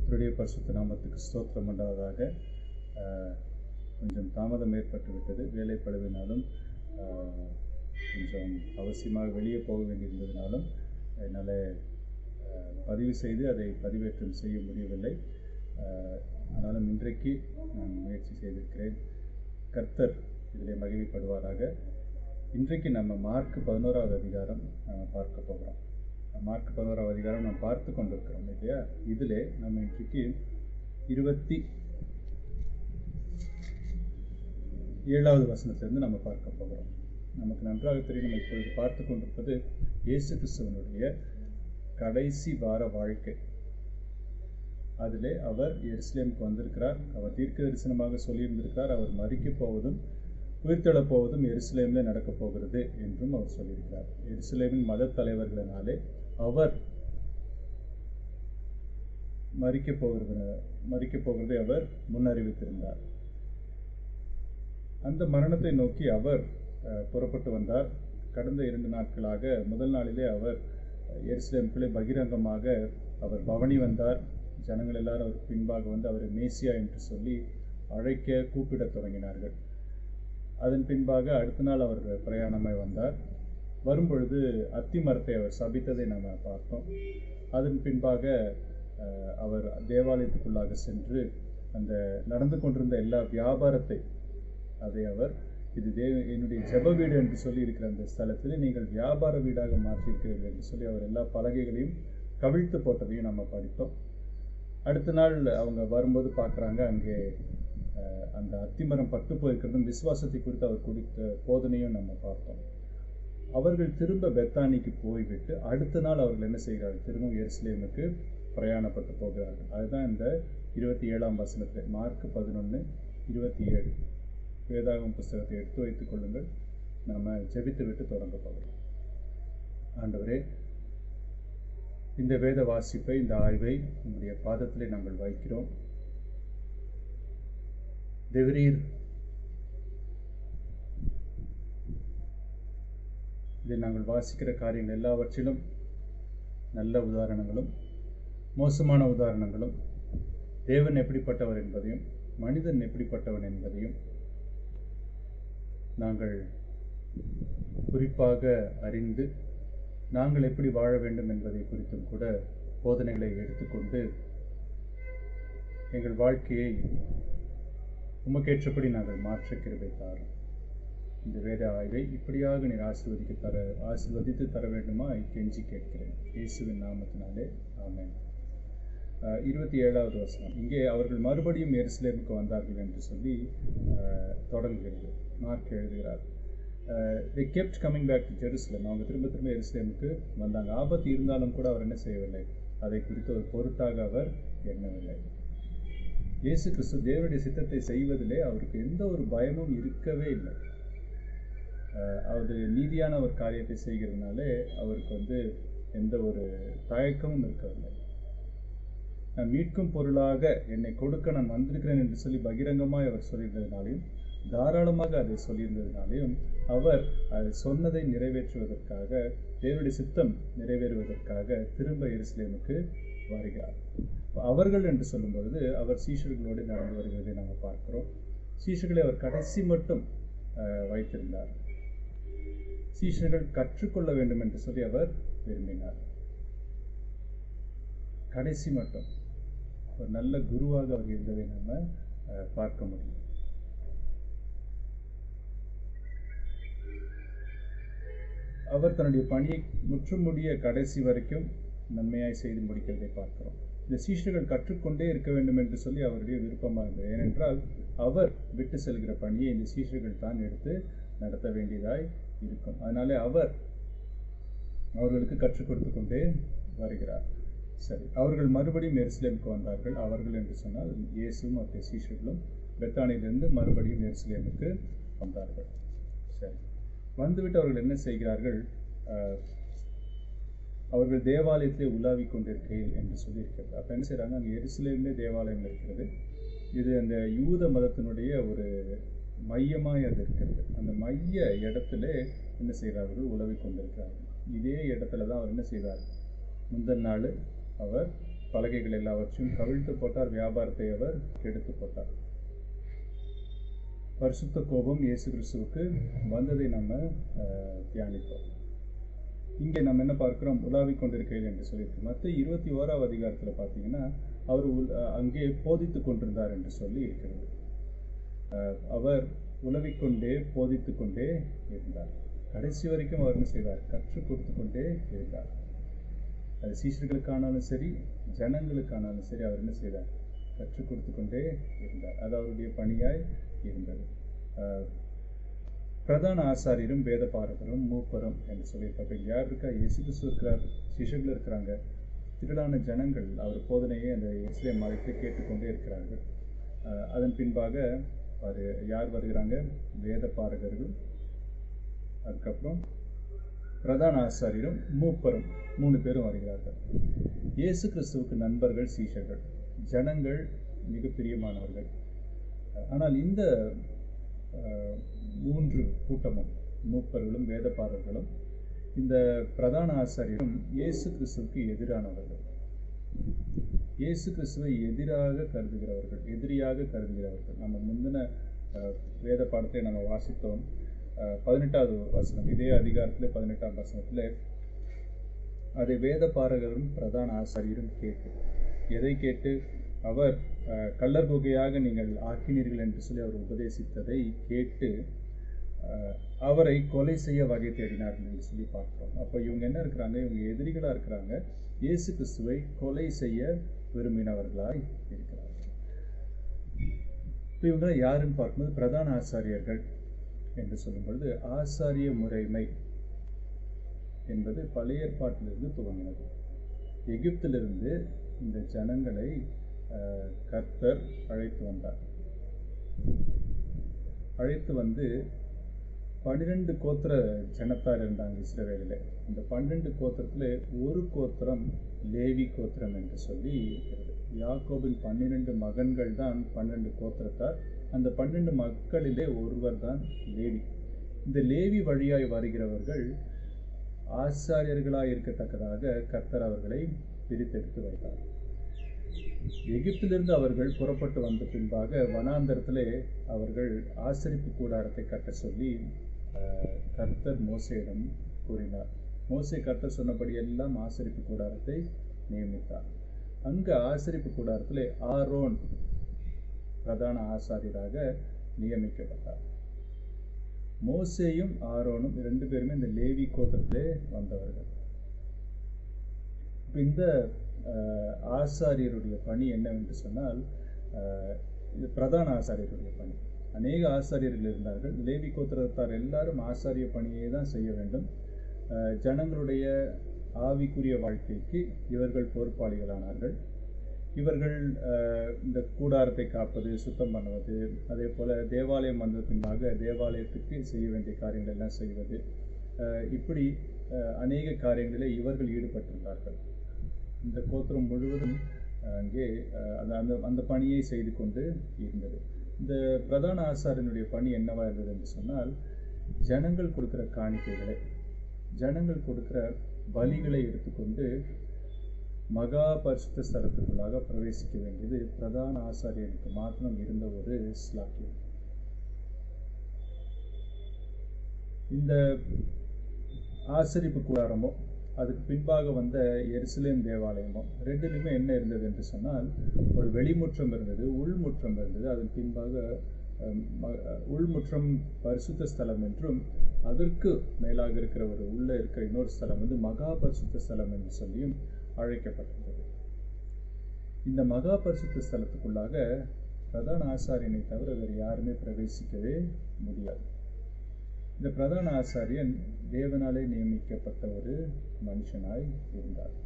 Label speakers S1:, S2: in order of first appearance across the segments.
S1: கர்த்தருடைய பரிசுத்த நாமத்துக்கு ஸ்தோத்திரம் உண்டாவதாக ஆஹ், கொஞ்சம் தாமதம் ஏற்பட்டு விட்டது வேலை பழுவினாலும் ஆஹ், கொஞ்சம் அவசியமாக வெளியே போக வேண்டியிருந்ததினாலும் என்னால் ஆஹ், பதிவு செய்து அதை பதிவேற்றம் செய்ய முடியவில்லை ஆஹ், ஆனாலும் இன்றைக்கு நான் முயற்சி செய்திருக்கிறேன் கர்த்தர் இதில் மகிழ்ப்படுவாராக இன்றைக்கு நம்ம மார்க் பதினோராவது அதிகாரம் நம்ம பார்க்க போகிறோம் மார்க் பதினோராவது அதிகாரம் நம்ம பார்த்து கொண்டிருக்கிறோம் இல்லையா இதில் நம்ம இன்றைக்கு இருபத்தி ஏழாவது வசனத்திலிருந்து நம்ம பார்க்க போகிறோம் நமக்கு நன்றாக தெரியும் நம்ம இப்பொழுது பார்த்து கொண்டிருப்பது இயேசு கிறிஸ்துவனுடைய கடைசி வார வாழ்க்கை அதிலே அவர் எருசலேமுக்கு வந்திருக்கிறார் அவர் தீர்க்க தரிசனமாக சொல்லியிருந்திருக்கிறார் அவர் மறிக்கப் போவதும் உயிர்த்தெழப் போவதும் எருசலேமில் நடக்கப் போகிறது என்றும் அவர் சொல்லியிருக்கிறார் எருசலேமின் மத தலைவர்களினாலே அவர் மறிக்கப் போகிறது மறிக்கப் போகிறதை அவர் முன்னறிவித்திருந்தார் அந்த மரணத்தை நோக்கி அவர் அஹ், புறப்பட்டு வந்தார் கடந்த இரண்டு நாட்களாக முதல் நாளிலே அவர் எருசலேமுக்குள்ளே பகிரங்கமாக அவர் பவனி வந்தார் ஜனங்கள் எல்லாரும் அவர் பின்பாக வந்து அவரை மேசியா என்று சொல்லி அழைக்க கூப்பிடத் தொடங்கினார்கள் அதன் பின்பாக அடுத்த நாள் அவர் பிரயாணமாய் வந்தார் வரும்பொழுது அத்தி மரத்தை அவர் சபித்ததை நாம் பார்த்தோம் அதன் பின்பாக அஹ், அவர் தேவாலயத்துக்குள்ளாக சென்று அந்த நடந்து கொண்டிருந்த எல்லா வியாபாரத்தை அதை அவர் இது தே என்னுடைய ஜெப வீடு என்று சொல்லி இருக்கிற அந்த ஸ்தலத்தில் நீங்கள் வியாபார வீடாக மாற்றியிருக்கிறீர்கள் என்று சொல்லி அவர் எல்லா பலகைகளையும் கவிழ்த்து போட்டதையும் நம்ம படித்தோம் அடுத்த நாள் அவங்க வரும்போது பார்க்குறாங்க அங்கே அஹ், அந்த அத்திமரம் பட்டு போயிருக்கிறதும் விசுவாசத்தை குறித்து அவர் கொடுத்த போதனையும் நம்ம பார்த்தோம் அவர்கள் திரும்ப பெத்தானிக்கு போய்விட்டு அடுத்த நாள் அவர்கள் என்ன செய்கிறார்கள் திரும்ப எருசலேமுக்கு பிரயாணப்பட்டு போகிறார்கள் அதுதான் இந்த இருபத்தி ஏழாம் வசனத்தில் மார்க் பதினொன்று இருபத்தி ஏழு வேதாகம் புஸ்தகத்தை எடுத்து வைத்துக் கொள்ளுங்கள் நாம் ஜெபித்து விட்டு தொடங்க போகிறோம் ஆண்டவரே இந்த வேத வாசிப்பை இந்த ஆய்வை உங்களுடைய பாதத்திலே நாங்கள் வைக்கிறோம் தேவரீர் இதை நாங்கள் வாசிக்கிற காரியங்கள் எல்லாவற்றிலும் நல்ல உதாரணங்களும் மோசமான உதாரணங்களும் தேவன் எப்படிப்பட்டவர் என்பதையும் மனிதன் எப்படிப்பட்டவன் என்பதையும் நாங்கள் குறிப்பாக அறிந்து நாங்கள் எப்படி வாழ வேண்டும் என்பதை குறித்தும் கூட போதனைகளை எடுத்துக்கொண்டு எங்கள் வாழ்க்கையை உமக்கேற்றபடி நாங்கள் மாற்ற கிருபை தாரும் இந்த வேத ஆய்வை இப்படியாக நீர் ஆசீர்வதிக்க தர ஆசீர்வதித்து தர வேண்டுமா கெஞ்சி கேட்கிறேன் இயேசுவின் நாமத்தினாலே ஆமென் அஹ், இருபத்தி ஏழாவது வசனம் இங்கே அவர்கள் மறுபடியும் எருசலேமுக்கு வந்தார்கள் என்று சொல்லி அஹ், தொடங்குகிறது மார்க் எழுதுகிறார் they kept coming back to Jerusalem அவங்க திரும்ப திரும்ப எருசலேமுக்கு வந்தாங்க ஆபத்து இருந்தாலும் கூட அவர் என்ன செய்யவில்லை அதை குறித்து ஒரு பொருட்டாக அவர் எண்ணவில்லை இயேசு கிறிஸ்து தேவனுடைய சித்தத்தை செய்வதிலே அவருக்கு எந்த ஒரு பயமும் இருக்கவே இல்லை அஹ் அவர் நீதியான ஒரு காரியத்தை செய்கிறதுனாலே அவருக்கு வந்து எந்த ஒரு தயக்கமும் இருக்கவில்லை நான் மீட்கும் பொருளாக என்னை கொடுக்க நான் வந்திருக்கிறேன் என்று சொல்லி பகிரங்கமாய் அவர் சொல்லியிருந்ததினாலையும் தாராளமாக அதை சொல்லியிருந்ததினாலையும் அவர் அதை சொன்னதை நிறைவேற்றுவதற்காக தேவனுடைய சித்தம் நிறைவேறுவதற்காக திரும்ப எருசலேமுக்கு வருகிறார் அவர்கள் என்று சொல்லும் பொழுது அவர் சீஷர்களோடு நடந்து வருகிறதை நாம் பார்க்கிறோம் சீஷர்களை அவர் கடைசி மட்டும் அஹ், வைத்திருந்தார் சீஷர்கள் கற்றுக்கொள்ள வேண்டும் என்று சொல்லி அவர் விரும்பினார் கடைசி மட்டும் ஒரு நல்ல குருவாக அவர் இருந்ததை நம்ம அஹ், பார்க்க முடியும் அவர் தன்னுடைய பணியை முற்றுமுடிய கடைசி வரைக்கும் நன்மையாய் செய்து முடிக்கிறதை பார்க்கிறோம் இந்த சீஷர்கள் கற்றுக்கொண்டே இருக்க வேண்டும் என்று சொல்லி அவருடைய விருப்பமாக இருந்தது ஏனென்றால் அவர் விட்டு செல்கிற பணியை இந்த சீஷர்கள் தான் எடுத்து நடத்த வேண்டியதாய் இருக்கும் அதனாலே அவர் அவர்களுக்கு கற்றுக் கொடுத்து கொண்டே வருகிறார் சரி அவர்கள் மறுபடியும் எருசலேமுக்கு வந்தார்கள் அவர்கள் என்று சொன்னால் இயேசுவும் மற்ற சீஷர்களும் பெத்தானிலிருந்து மறுபடியும் எருசலேமுக்கு வந்தார்கள் சரி வந்துவிட்டு அவர்கள் என்ன செய்கிறார்கள் அஹ், அவர்கள் தேவாலயத்திலே உலாவிக் கொண்டிருக்கையில் என்று சொல்லியிருக்கிறது அப்போ என்ன செய்கிறாங்க அங்கே எருசலேம்லே தேவாலயம் இருக்கிறது இது அந்த யூத மதத்தினுடைய ஒரு மையமாய் அது இருக்கிறது அந்த மைய இடத்துல என்ன செய்கிறார்கள் உலவிக் கொண்டிருக்கிறார்கள் இதே இடத்துல தான் அவர் என்ன செய்தார் முந்தின நாள் அவர் பலகைகள் எல்லாவற்றையும் கவிழ்த்து போட்டார் வியாபாரத்தை அவர் கெடுத்து போட்டார் பரிசுத்த கோபம் இயேசு கிறிஸ்துவுக்கு வந்ததை நம்ம அஹ், தியானித்தோம் இங்கே நம்ம என்ன பார்க்கிறோம் உலாவிக் கொண்டிருக்கையில் என்று சொல்லியிருக்கு மற்ற இருபத்தி ஓராவது அதிகாரத்தில் பார்த்தீங்கன்னா அவர் உல்- அஹ், அங்கே போதித்துக் கொண்டிருந்தார் என்று சொல்லி இருக்கிறது அஹ், அவர் உலவிக்கொண்டே போதித்துக் கொண்டே இருந்தார் கடைசி வரைக்கும் அவர் என்ன செய்தார் கற்றுக் கொடுத்து கொண்டே இருந்தார் அது சீஷர்களுக்கானாலும் சரி ஜனங்களுக்கானாலும் சரி அவர் என்ன செய்தார் கற்றுக் கொடுத்து கொண்டே இருந்தார் அது அவருடைய பணியாய் இருந்தது அஹ், பிரதான ஆசாரியரும் வேதபாரகரும் மூப்பரும் என்று சொல்லியிருக்க அப்போ யார் இருக்கா இயேசு கிறிஸ்து இருக்கிறார் சிஷர்கள் இருக்கிறாங்க திரளான ஜனங்கள் அவர் போதனையை அந்த இஸ்லேம் மதத்தை கேட்டுக்கொண்டே இருக்கிறார்கள் அஹ், அதன் பின்பாக அவர் யார் வருகிறாங்க வேதபாரகர்கள் அதுக்கப்புறம் பிரதான ஆசாரியரும் மூப்பரும் மூணு பேரும் வருகிறார்கள் இயேசு கிறிஸ்துவுக்கு நண்பர்கள் சீஷர்கள் ஜனங்கள் மிக பிரியமானவர்கள் ஆனால் இந்த அஹ், மூன்று கூட்டமும் மூப்பர்களும் வேதப்பாரர்களும் இந்த பிரதான ஆசாரியரும் இயேசு கிறிஸ்துவுக்கு எதிரானவர்கள் இயேசு கிறிஸ்துவை எதிராக கருதுகிறவர்கள் எதிரியாக கருதுகிறவர்கள் நம்ம முந்தின அஹ், வேத பாடத்தை நம்ம வாசித்தோம் அஹ், பதினெட்டாவது வசனம் இதே அதிகாரத்தில் பதினெட்டாம் வசனத்தில் அதை வேத பாரகரும் பிரதான ஆசாரியரும் கேட்டு எதை கேட்டு அவர் அஹ், கள்ளர் குகையாக நீங்கள் ஆக்கினீர்கள் என்று சொல்லி அவர் உபதேசித்ததை கேட்டு அஹ், அவரை கொலை செய்ய வகை தேடினார்கள் என்று சொல்லி பார்க்கிறோம் அப்போ இவங்க என்ன இருக்கிறாங்க இவங்க எதிரிகளாக இருக்கிறாங்க இயேசு கிறிஸ்துவை கொலை செய்ய விரும்பினவர்களாய் இருக்கிறார்கள் இப்போ இவங்க யாருன்னு பார்க்கும்போது பிரதான ஆசாரியர்கள் என்று சொல்லும் பொழுது ஆசாரிய முறைமை என்பது பழைய ஏற்பாட்டிலிருந்து துவங்கினது எகிப்திலிருந்து இந்த ஜனங்களை அஹ், கர்த்தர் அழைத்து வந்தார் அழைத்து வந்து பன்னிரெண்டு கோத்திர ஜனத்தார் இருந்தாங்க இஸ்ரவேலில் இந்த பன்னெண்டு கோத்திரத்தில் ஒரு கோத்திரம் லேவி கோத்திரம் என்று சொல்லி இருக்கிறது யாக்கோபின் பன்னிரெண்டு மகன்கள் தான் பன்னெண்டு கோத்திரத்தார் அந்த பன்னெண்டு மக்களிலே ஒருவர் தான் லேவி இந்த லேவி வழியாய் வருகிறவர்கள் ஆசாரியர்களாய் இருக்கத்தக்கதாக கர்த்தர் அவர்களை பிரித்தெடுத்து வைத்தார் எகிப்திலிருந்து அவர்கள் புறப்பட்டு வந்த பின்பாக வனாந்தரத்திலே அவர்கள் ஆசரிப்பு கூடாரத்தை கட்ட சொல்லி அஹ், கர்த்தர் மோசேயிடம் கூறினார் மோசே கர்த்தர் சொன்னபடி எல்லாம் ஆசரிப்பு கூடாரத்தை நியமித்தார் அங்க ஆசரிப்பு கூடாரத்திலே ஆரோன் பிரதான ஆசாரியராக நியமிக்கப்பட்டார் மோசேயும் ஆரோனும் ரெண்டு பேருமே இந்த லேவி கோத்திரத்திலே வந்தவர்கள் இப்ப இந்த அஹ், ஆசாரியருடைய பணி என்னவென்று சொன்னால் அஹ், இது பிரதான ஆசாரியருடைய பணி அநேக ஆசாரியர்கள் இருந்தார்கள் லேவி கோத்திரத்தார் எல்லாரும் ஆசாரிய பணியை தான் செய்ய வேண்டும் அஹ், ஜனங்களுடைய ஆவிக்குரிய வாழ்க்கைக்கு இவர்கள் பொறுப்பாளிகளானார்கள் இவர்கள் அஹ், இந்த கூடாரத்தை காப்பது சுத்தம் பண்ணுவது அதே போல் தேவாலயம் வந்த பின்பாக தேவாலயத்துக்கு செய்ய வேண்டிய காரியங்கள் எல்லாம் செய்வது அஹ், இப்படி அஹ், அநேக காரியங்களில் இவர்கள் ஈடுபட்டிருந்தார்கள் இந்த கோத்திரம் முழுவதும் அஹ், அங்கே அஹ், அந்த அந்த அந்த பணியை செய்து கொண்டு இருந்தது இந்த பிரதான ஆசாரியனுடைய பணி என்னவா இருந்தது என்று சொன்னால் ஜனங்கள் கொடுக்கிற காணிக்கைகளை ஜனங்கள் கொடுக்கிற பலிகளை எடுத்துக்கொண்டு மகா பரிசுத்த ஸ்தலத்துக்குள்ளாக பிரவேசிக்க வேண்டியது பிரதான ஆசாரியனுக்கு மாத்திரம் இருந்த ஒரு ஸ்லாக்கியம் இந்த ஆசரிப்பு கூடாரமோ அதுக்கு பின்பாக வந்த எருசலேம் தேவாலயமோ ரெண்டுலையுமே என்ன இருந்தது என்று சொன்னால் ஒரு வெளிமுற்றம் இருந்தது உள்முற்றம் இருந்தது அதன் பின்பாக அஹ், ம- அஹ், உள்முற்றம் பரிசுத்த ஸ்தலம் என்றும் அதற்கு மேலாக இருக்கிற ஒரு உள்ள இருக்கிற இன்னொரு ஸ்தலம் வந்து மகா பரிசுத்த ஸ்தலம் என்று சொல்லியும் அழைக்கப்பட்டிருந்தது இந்த மகா பரிசுத்த ஸ்தலத்துக்குள்ளாக பிரதான ஆசாரியனை தவிர வேறு யாருமே பிரவேசிக்கவே முடியாது இந்த பிரதான ஆசாரியன் தேவனாலே நியமிக்கப்பட்ட ஒரு மனுஷனாய் இருந்தார்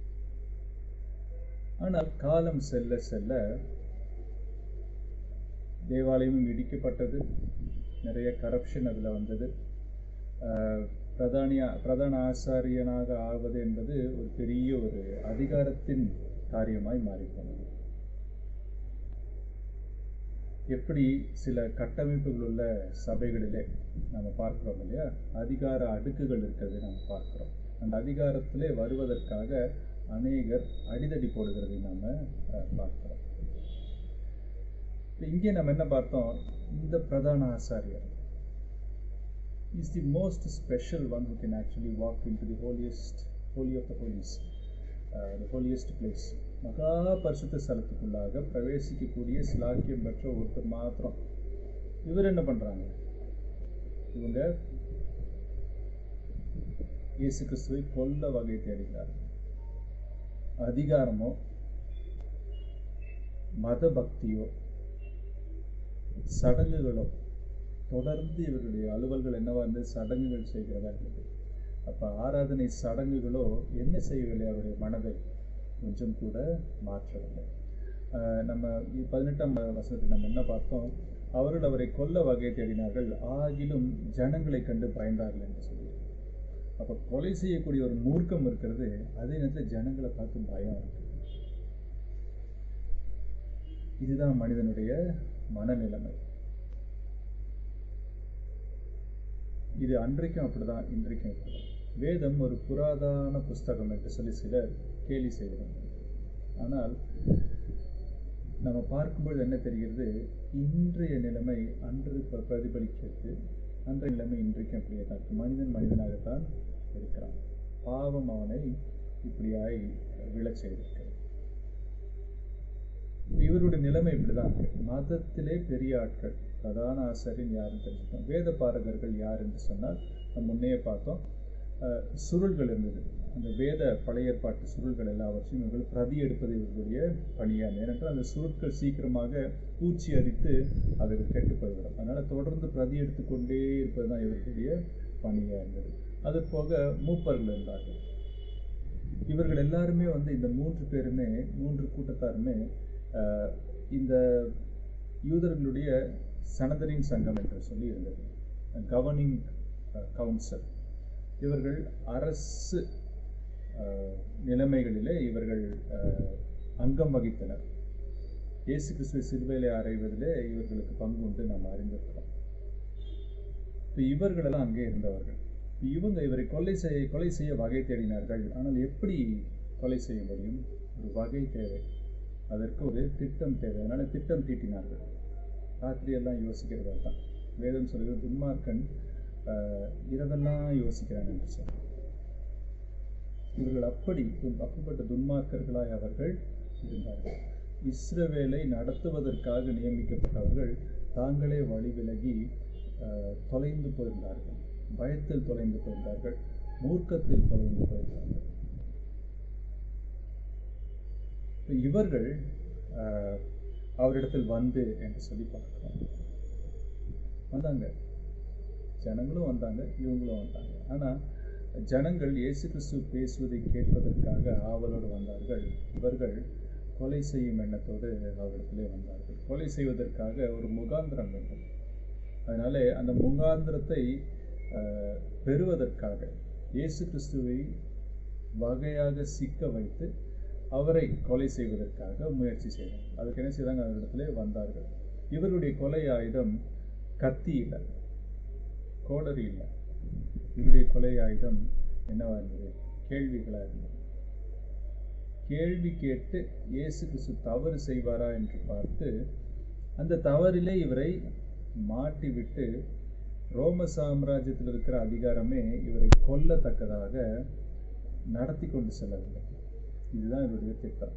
S1: ஆனால் காலம் செல்ல செல்ல தேவாலயமும் இடிக்கப்பட்டது நிறைய கரப்ஷன் அதில் வந்தது ஆஹ் பிரதானியா பிரதான ஆசாரியனாக ஆவது என்பது ஒரு பெரிய ஒரு அதிகாரத்தின் காரியமாய் மாறிப்போனது எப்படி சில கட்டமைப்புகள் உள்ள சபைகளிலே நம்ம பார்க்கிறோம் இல்லையா அதிகார அடுக்குகள் இருக்கிறது நம்ம பார்க்கிறோம் அந்த அதிகாரத்திலே வருவதற்காக அநேகர் அடிதடி போடுகிறதை நாம அஹ், பார்க்கிறோம் இப்ப இங்கே நம்ம என்ன பார்த்தோம் இந்த பிரதான ஆசாரியர் is the most special one who can actually walk into the holiest holy of the holies uh, the holiest place மகா பரிசுத்த ஸ்தலத்துக்குள்ளாக பிரவேசிக்கக்கூடிய சிலாக்கியம் பெற்ற ஒருத்தர் மாத்திரம் இவர் என்ன பண்றாங்க இவங்க இயேசு கிறிஸ்துவை கொல்ல வகை தேடுகிறார் அதிகாரமோ மத பக்தியோ சடங்குகளோ தொடர்ந்து இவர்களுடைய அலுவல்கள் என்னவா இருந்தது சடங்குகள் செய்கிறதா இருந்தது அப்ப ஆராதனை சடங்குகளோ என்ன செய்யவில்லை அவருடைய மனதை கொஞ்சம் கூட மாற்றவில்லை ஆஹ் நம்ம இ- பதினெட்டாம் வசனத்தில் நம்ம என்ன பார்த்தோம் அவர்கள் அவரை கொல்ல வகை தேடினார்கள் ஆகிலும் ஜனங்களை கண்டு பயந்தார்கள் என்று சொல்லி அப்ப கொலை செய்யக்கூடிய ஒரு மூர்க்கம் இருக்கிறது அதே நேரத்தில் ஜனங்களை பார்த்து பயம் இருக்கு இதுதான் மனிதனுடைய மனநிலைமை இது அன்றைக்கும் அப்படிதான் இன்றைக்கும் அப்படிதான் வேதம் ஒரு புராதான புஸ்தகம் என்று சொல்லி சிலர் கேலி செய்கிறாங்க ஆனால் நம்ம பார்க்கும்பொழுது என்ன தெரிகிறது இன்றைய நிலைமை அன்று ப- பிரதிபலிக்கிறது அன்றைய நிலைமை இன்றைக்கும் அப்படியே தான் இருக்கு மனிதன் மனிதனாகத்தான் இருக்கிறான் பாவம் அவனை இப்படியாய் விழச் செய்திருக்கிறது இவருடைய நிலைமை இப்படிதான் இருக்கு மதத்திலே பெரிய ஆட்கள் பிரதான ஆசாரியன் யாருன்னு தெரிஞ்சுக்கணும் வேத பாரகர்கள் யார் என்று சொன்னால் நம்ம முன்னையே பார்த்தோம் அஹ், சுருள்கள் இருந்தது அந்த வேத பழைய ஏற்பாட்டு சுருள்கள் எல்லாவற்றையும் இவர்கள் பிரதி எடுப்பது இவர்களுடைய பணியாக ஏனென்றால் அந்த சுருட்கள் சீக்கிரமாக பூச்சி அரித்து அது கெட்டு போய்விடும் அதனால தொடர்ந்து பிரதி எடுத்துக்கொண்டே இருப்பது தான் இவர்களுடைய பணியாக இருந்தது அது போக மூப்பர்கள் இருந்தார்கள் இவர்கள் எல்லாருமே வந்து இந்த மூன்று பேருமே மூன்று கூட்டத்தாருமே அஹ், இந்த யூதர்களுடைய சனதரின் சங்கம் என்று சொல்லி இருந்தது கவர்னிங் கவுன்சில் இவர்கள் அரசு அஹ், நிலைமைகளிலே இவர்கள் அஹ், அங்கம் வகித்தனர் இயேசு கிறிஸ்துவை சிலுவையிலே அறைவதிலே இவர்களுக்கு பங்கு உண்டு நாம் அறிந்திருக்கிறோம் இப்போ இவர்களெல்லாம் அங்கே இருந்தவர்கள் இப்ப இவங்க இவரை கொலை செய்ய கொலை செய்ய வகை தேடினார்கள் ஆனால் எப்படி கொலை செய்ய முடியும் ஒரு வகை தேவை அதற்கு ஒரு திட்டம் தேவை அதனால திட்டம் தீட்டினார்கள் ராத்திரியெல்லாம் யோசிக்கிறதா தான் வேதம் சொல்கிறது துன்மார்க்கன் ஆஹ், இரவெல்லாம் யோசிக்கிறான் என்று சொல்றார் இவர்கள் அப்படி துன்- அப்படிப்பட்ட துன்மார்க்கர்களாய் அவர்கள் இருந்தார்கள் இஸ்ரவேலை நடத்துவதற்காக நியமிக்கப்பட்டவர்கள் தாங்களே வழி விலகி ஆஹ், தொலைந்து போயிருந்தார்கள் பயத்தில் தொலைந்து போயிருந்தார்கள் மூர்க்கத்தில் தொலைந்து போயிருந்தார்கள் இப்ப இவர்கள் ஆஹ், அவரிடத்தில் வந்து என்று சொல்லி பார்க்கிறோம் வந்தாங்க ஜனங்களும் வந்தாங்க இவங்களும் வந்தாங்க ஆனா ஜனங்கள் இயேசு கிறிஸ்து பேசுவதை கேட்பதற்காக ஆவலோடு வந்தார்கள் இவர்கள் கொலை செய்யும் எண்ணத்தோடு அவரிடத்திலே வந்தார்கள் கொலை செய்வதற்காக ஒரு முகாந்திரம் வேண்டும் அதனாலே அந்த முகாந்திரத்தை ஆஹ், பெறுவதற்காக இயேசு கிறிஸ்துவை வகையாக சிக்க வைத்து அவரை கொலை செய்வதற்காக முயற்சி செய்தாங்க அதுக்கு என்ன செய்தாங்க அவரிடத்திலே வந்தார்கள் இவருடைய கொலை ஆயுதம் கத்தி இல்லை கோடரி இல்லை இவருடைய கொலை ஆயுதம் என்னவா இருந்தது கேள்விகளா இருந்தது கேள்வி கேட்டு இயேசு கிறிஸ்து தவறு செய்வாரா என்று பார்த்து அந்த தவறிலே இவரை மாட்டிவிட்டு ரோம சாம்ராஜ்யத்தில் இருக்கிற அதிகாரமே இவரை கொல்லத்தக்கதாக நடத்தி கொண்டு செல்லவில்லை இதுதான் இவருடைய திட்டம்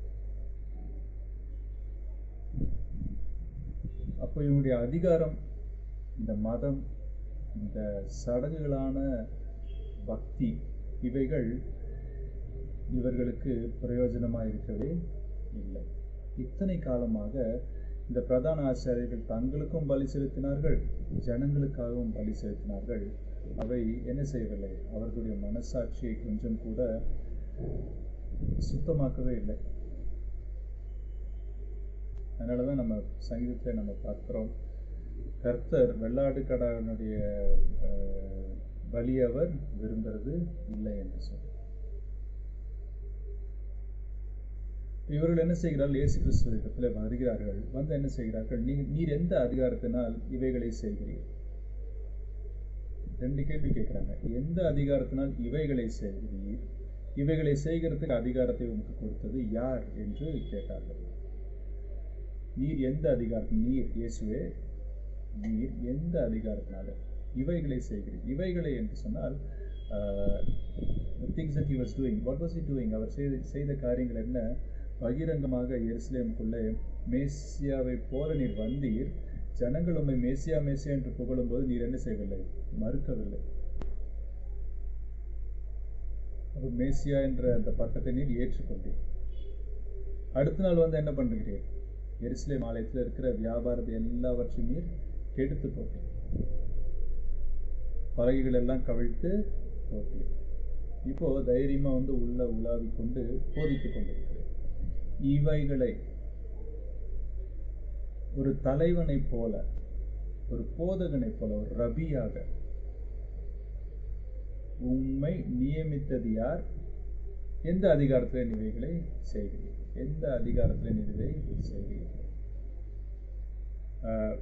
S1: அப்போ இவனுடைய அதிகாரம் இந்த மதம் இந்த சடங்குகளான பக்தி இவைகள் இவர்களுக்கு பிரயோஜனமாக இருக்கவே இல்லை இத்தனை காலமாக இந்த பிரதான ஆச்சாரியர்கள் தங்களுக்கும் பலி செலுத்தினார்கள் ஜனங்களுக்காகவும் பலி செலுத்தினார்கள் அவை என்ன செய்யவில்லை அவர்களுடைய மனசாட்சியை கொஞ்சம் கூட சுத்தமாக்கவே இல்லை அதனால தான் நம்ம சங்கீதத்தில் நம்ம பார்க்கிறோம் கர்த்தர் வெள்ளாடு கடாவினுடைய பலி அவர் விரும்புறது இல்லை என்று சொல்லி இவர்கள் என்ன செய்கிறார்கள் இயேசு கிறிஸ்துவ இடத்துல வருகிறார்கள் வந்து என்ன செய்கிறார்கள் நீ நீர் எந்த அதிகாரத்தினால் இவைகளை செய்கிறீர் ரெண்டு கேள்வி கேட்குறாங்க எந்த அதிகாரத்தினால் இவைகளை செய்கிறீர் இவைகளை செய்கிறதுக்கு அதிகாரத்தை உமக்கு கொடுத்தது யார் என்று கேட்டார்கள் நீர் எந்த அதிகாரம் நீர் இயேசுவே நீர் எந்த அதிகாரத்தினால இவைகளை செய்கிறீர் இவைகளை என்று சொன்னால் things that he was doing what was he doing அவர் செய்த செய்த காரியங்கள் என்ன பகிரங்கமாக எருசலேமுக்குள்ளே மேசியாவை போல நீர் வந்தீர் ஜனங்கள் உம்மை மேசியா மேசியா என்று புகழும்போது நீர் என்ன செய்யவில்லை மறுக்கவில்லை அப்போ மேசியா என்ற அந்த பட்டத்தை நீர் ஏற்றுக்கொண்டீர் அடுத்த நாள் வந்து என்ன பண்ணுகிறீர் எருசலேம் ஆலயத்தில் இருக்கிற வியாபாரத்தை எல்லாவற்றையும் நீர் கெடுத்து போட்டீர் பலகைகள் எல்லாம் கவிழ்த்து போட்டீர் இப்போ தைரியமா வந்து உள்ள உலாவிக் கொண்டு போதித்துக் கொண்டிருக்கிறேன் இவைகளை ஒரு தலைவனைப் போல ஒரு போதகனைப் போல ஒரு ரபியாக உம்மை நியமித்தது யார் எந்த அதிகாரத்தில் இவைகளை செய்கிறீர்கள் எந்த அதிகாரத்தில் இதை செய்கிறீர்கள் ஆஹ்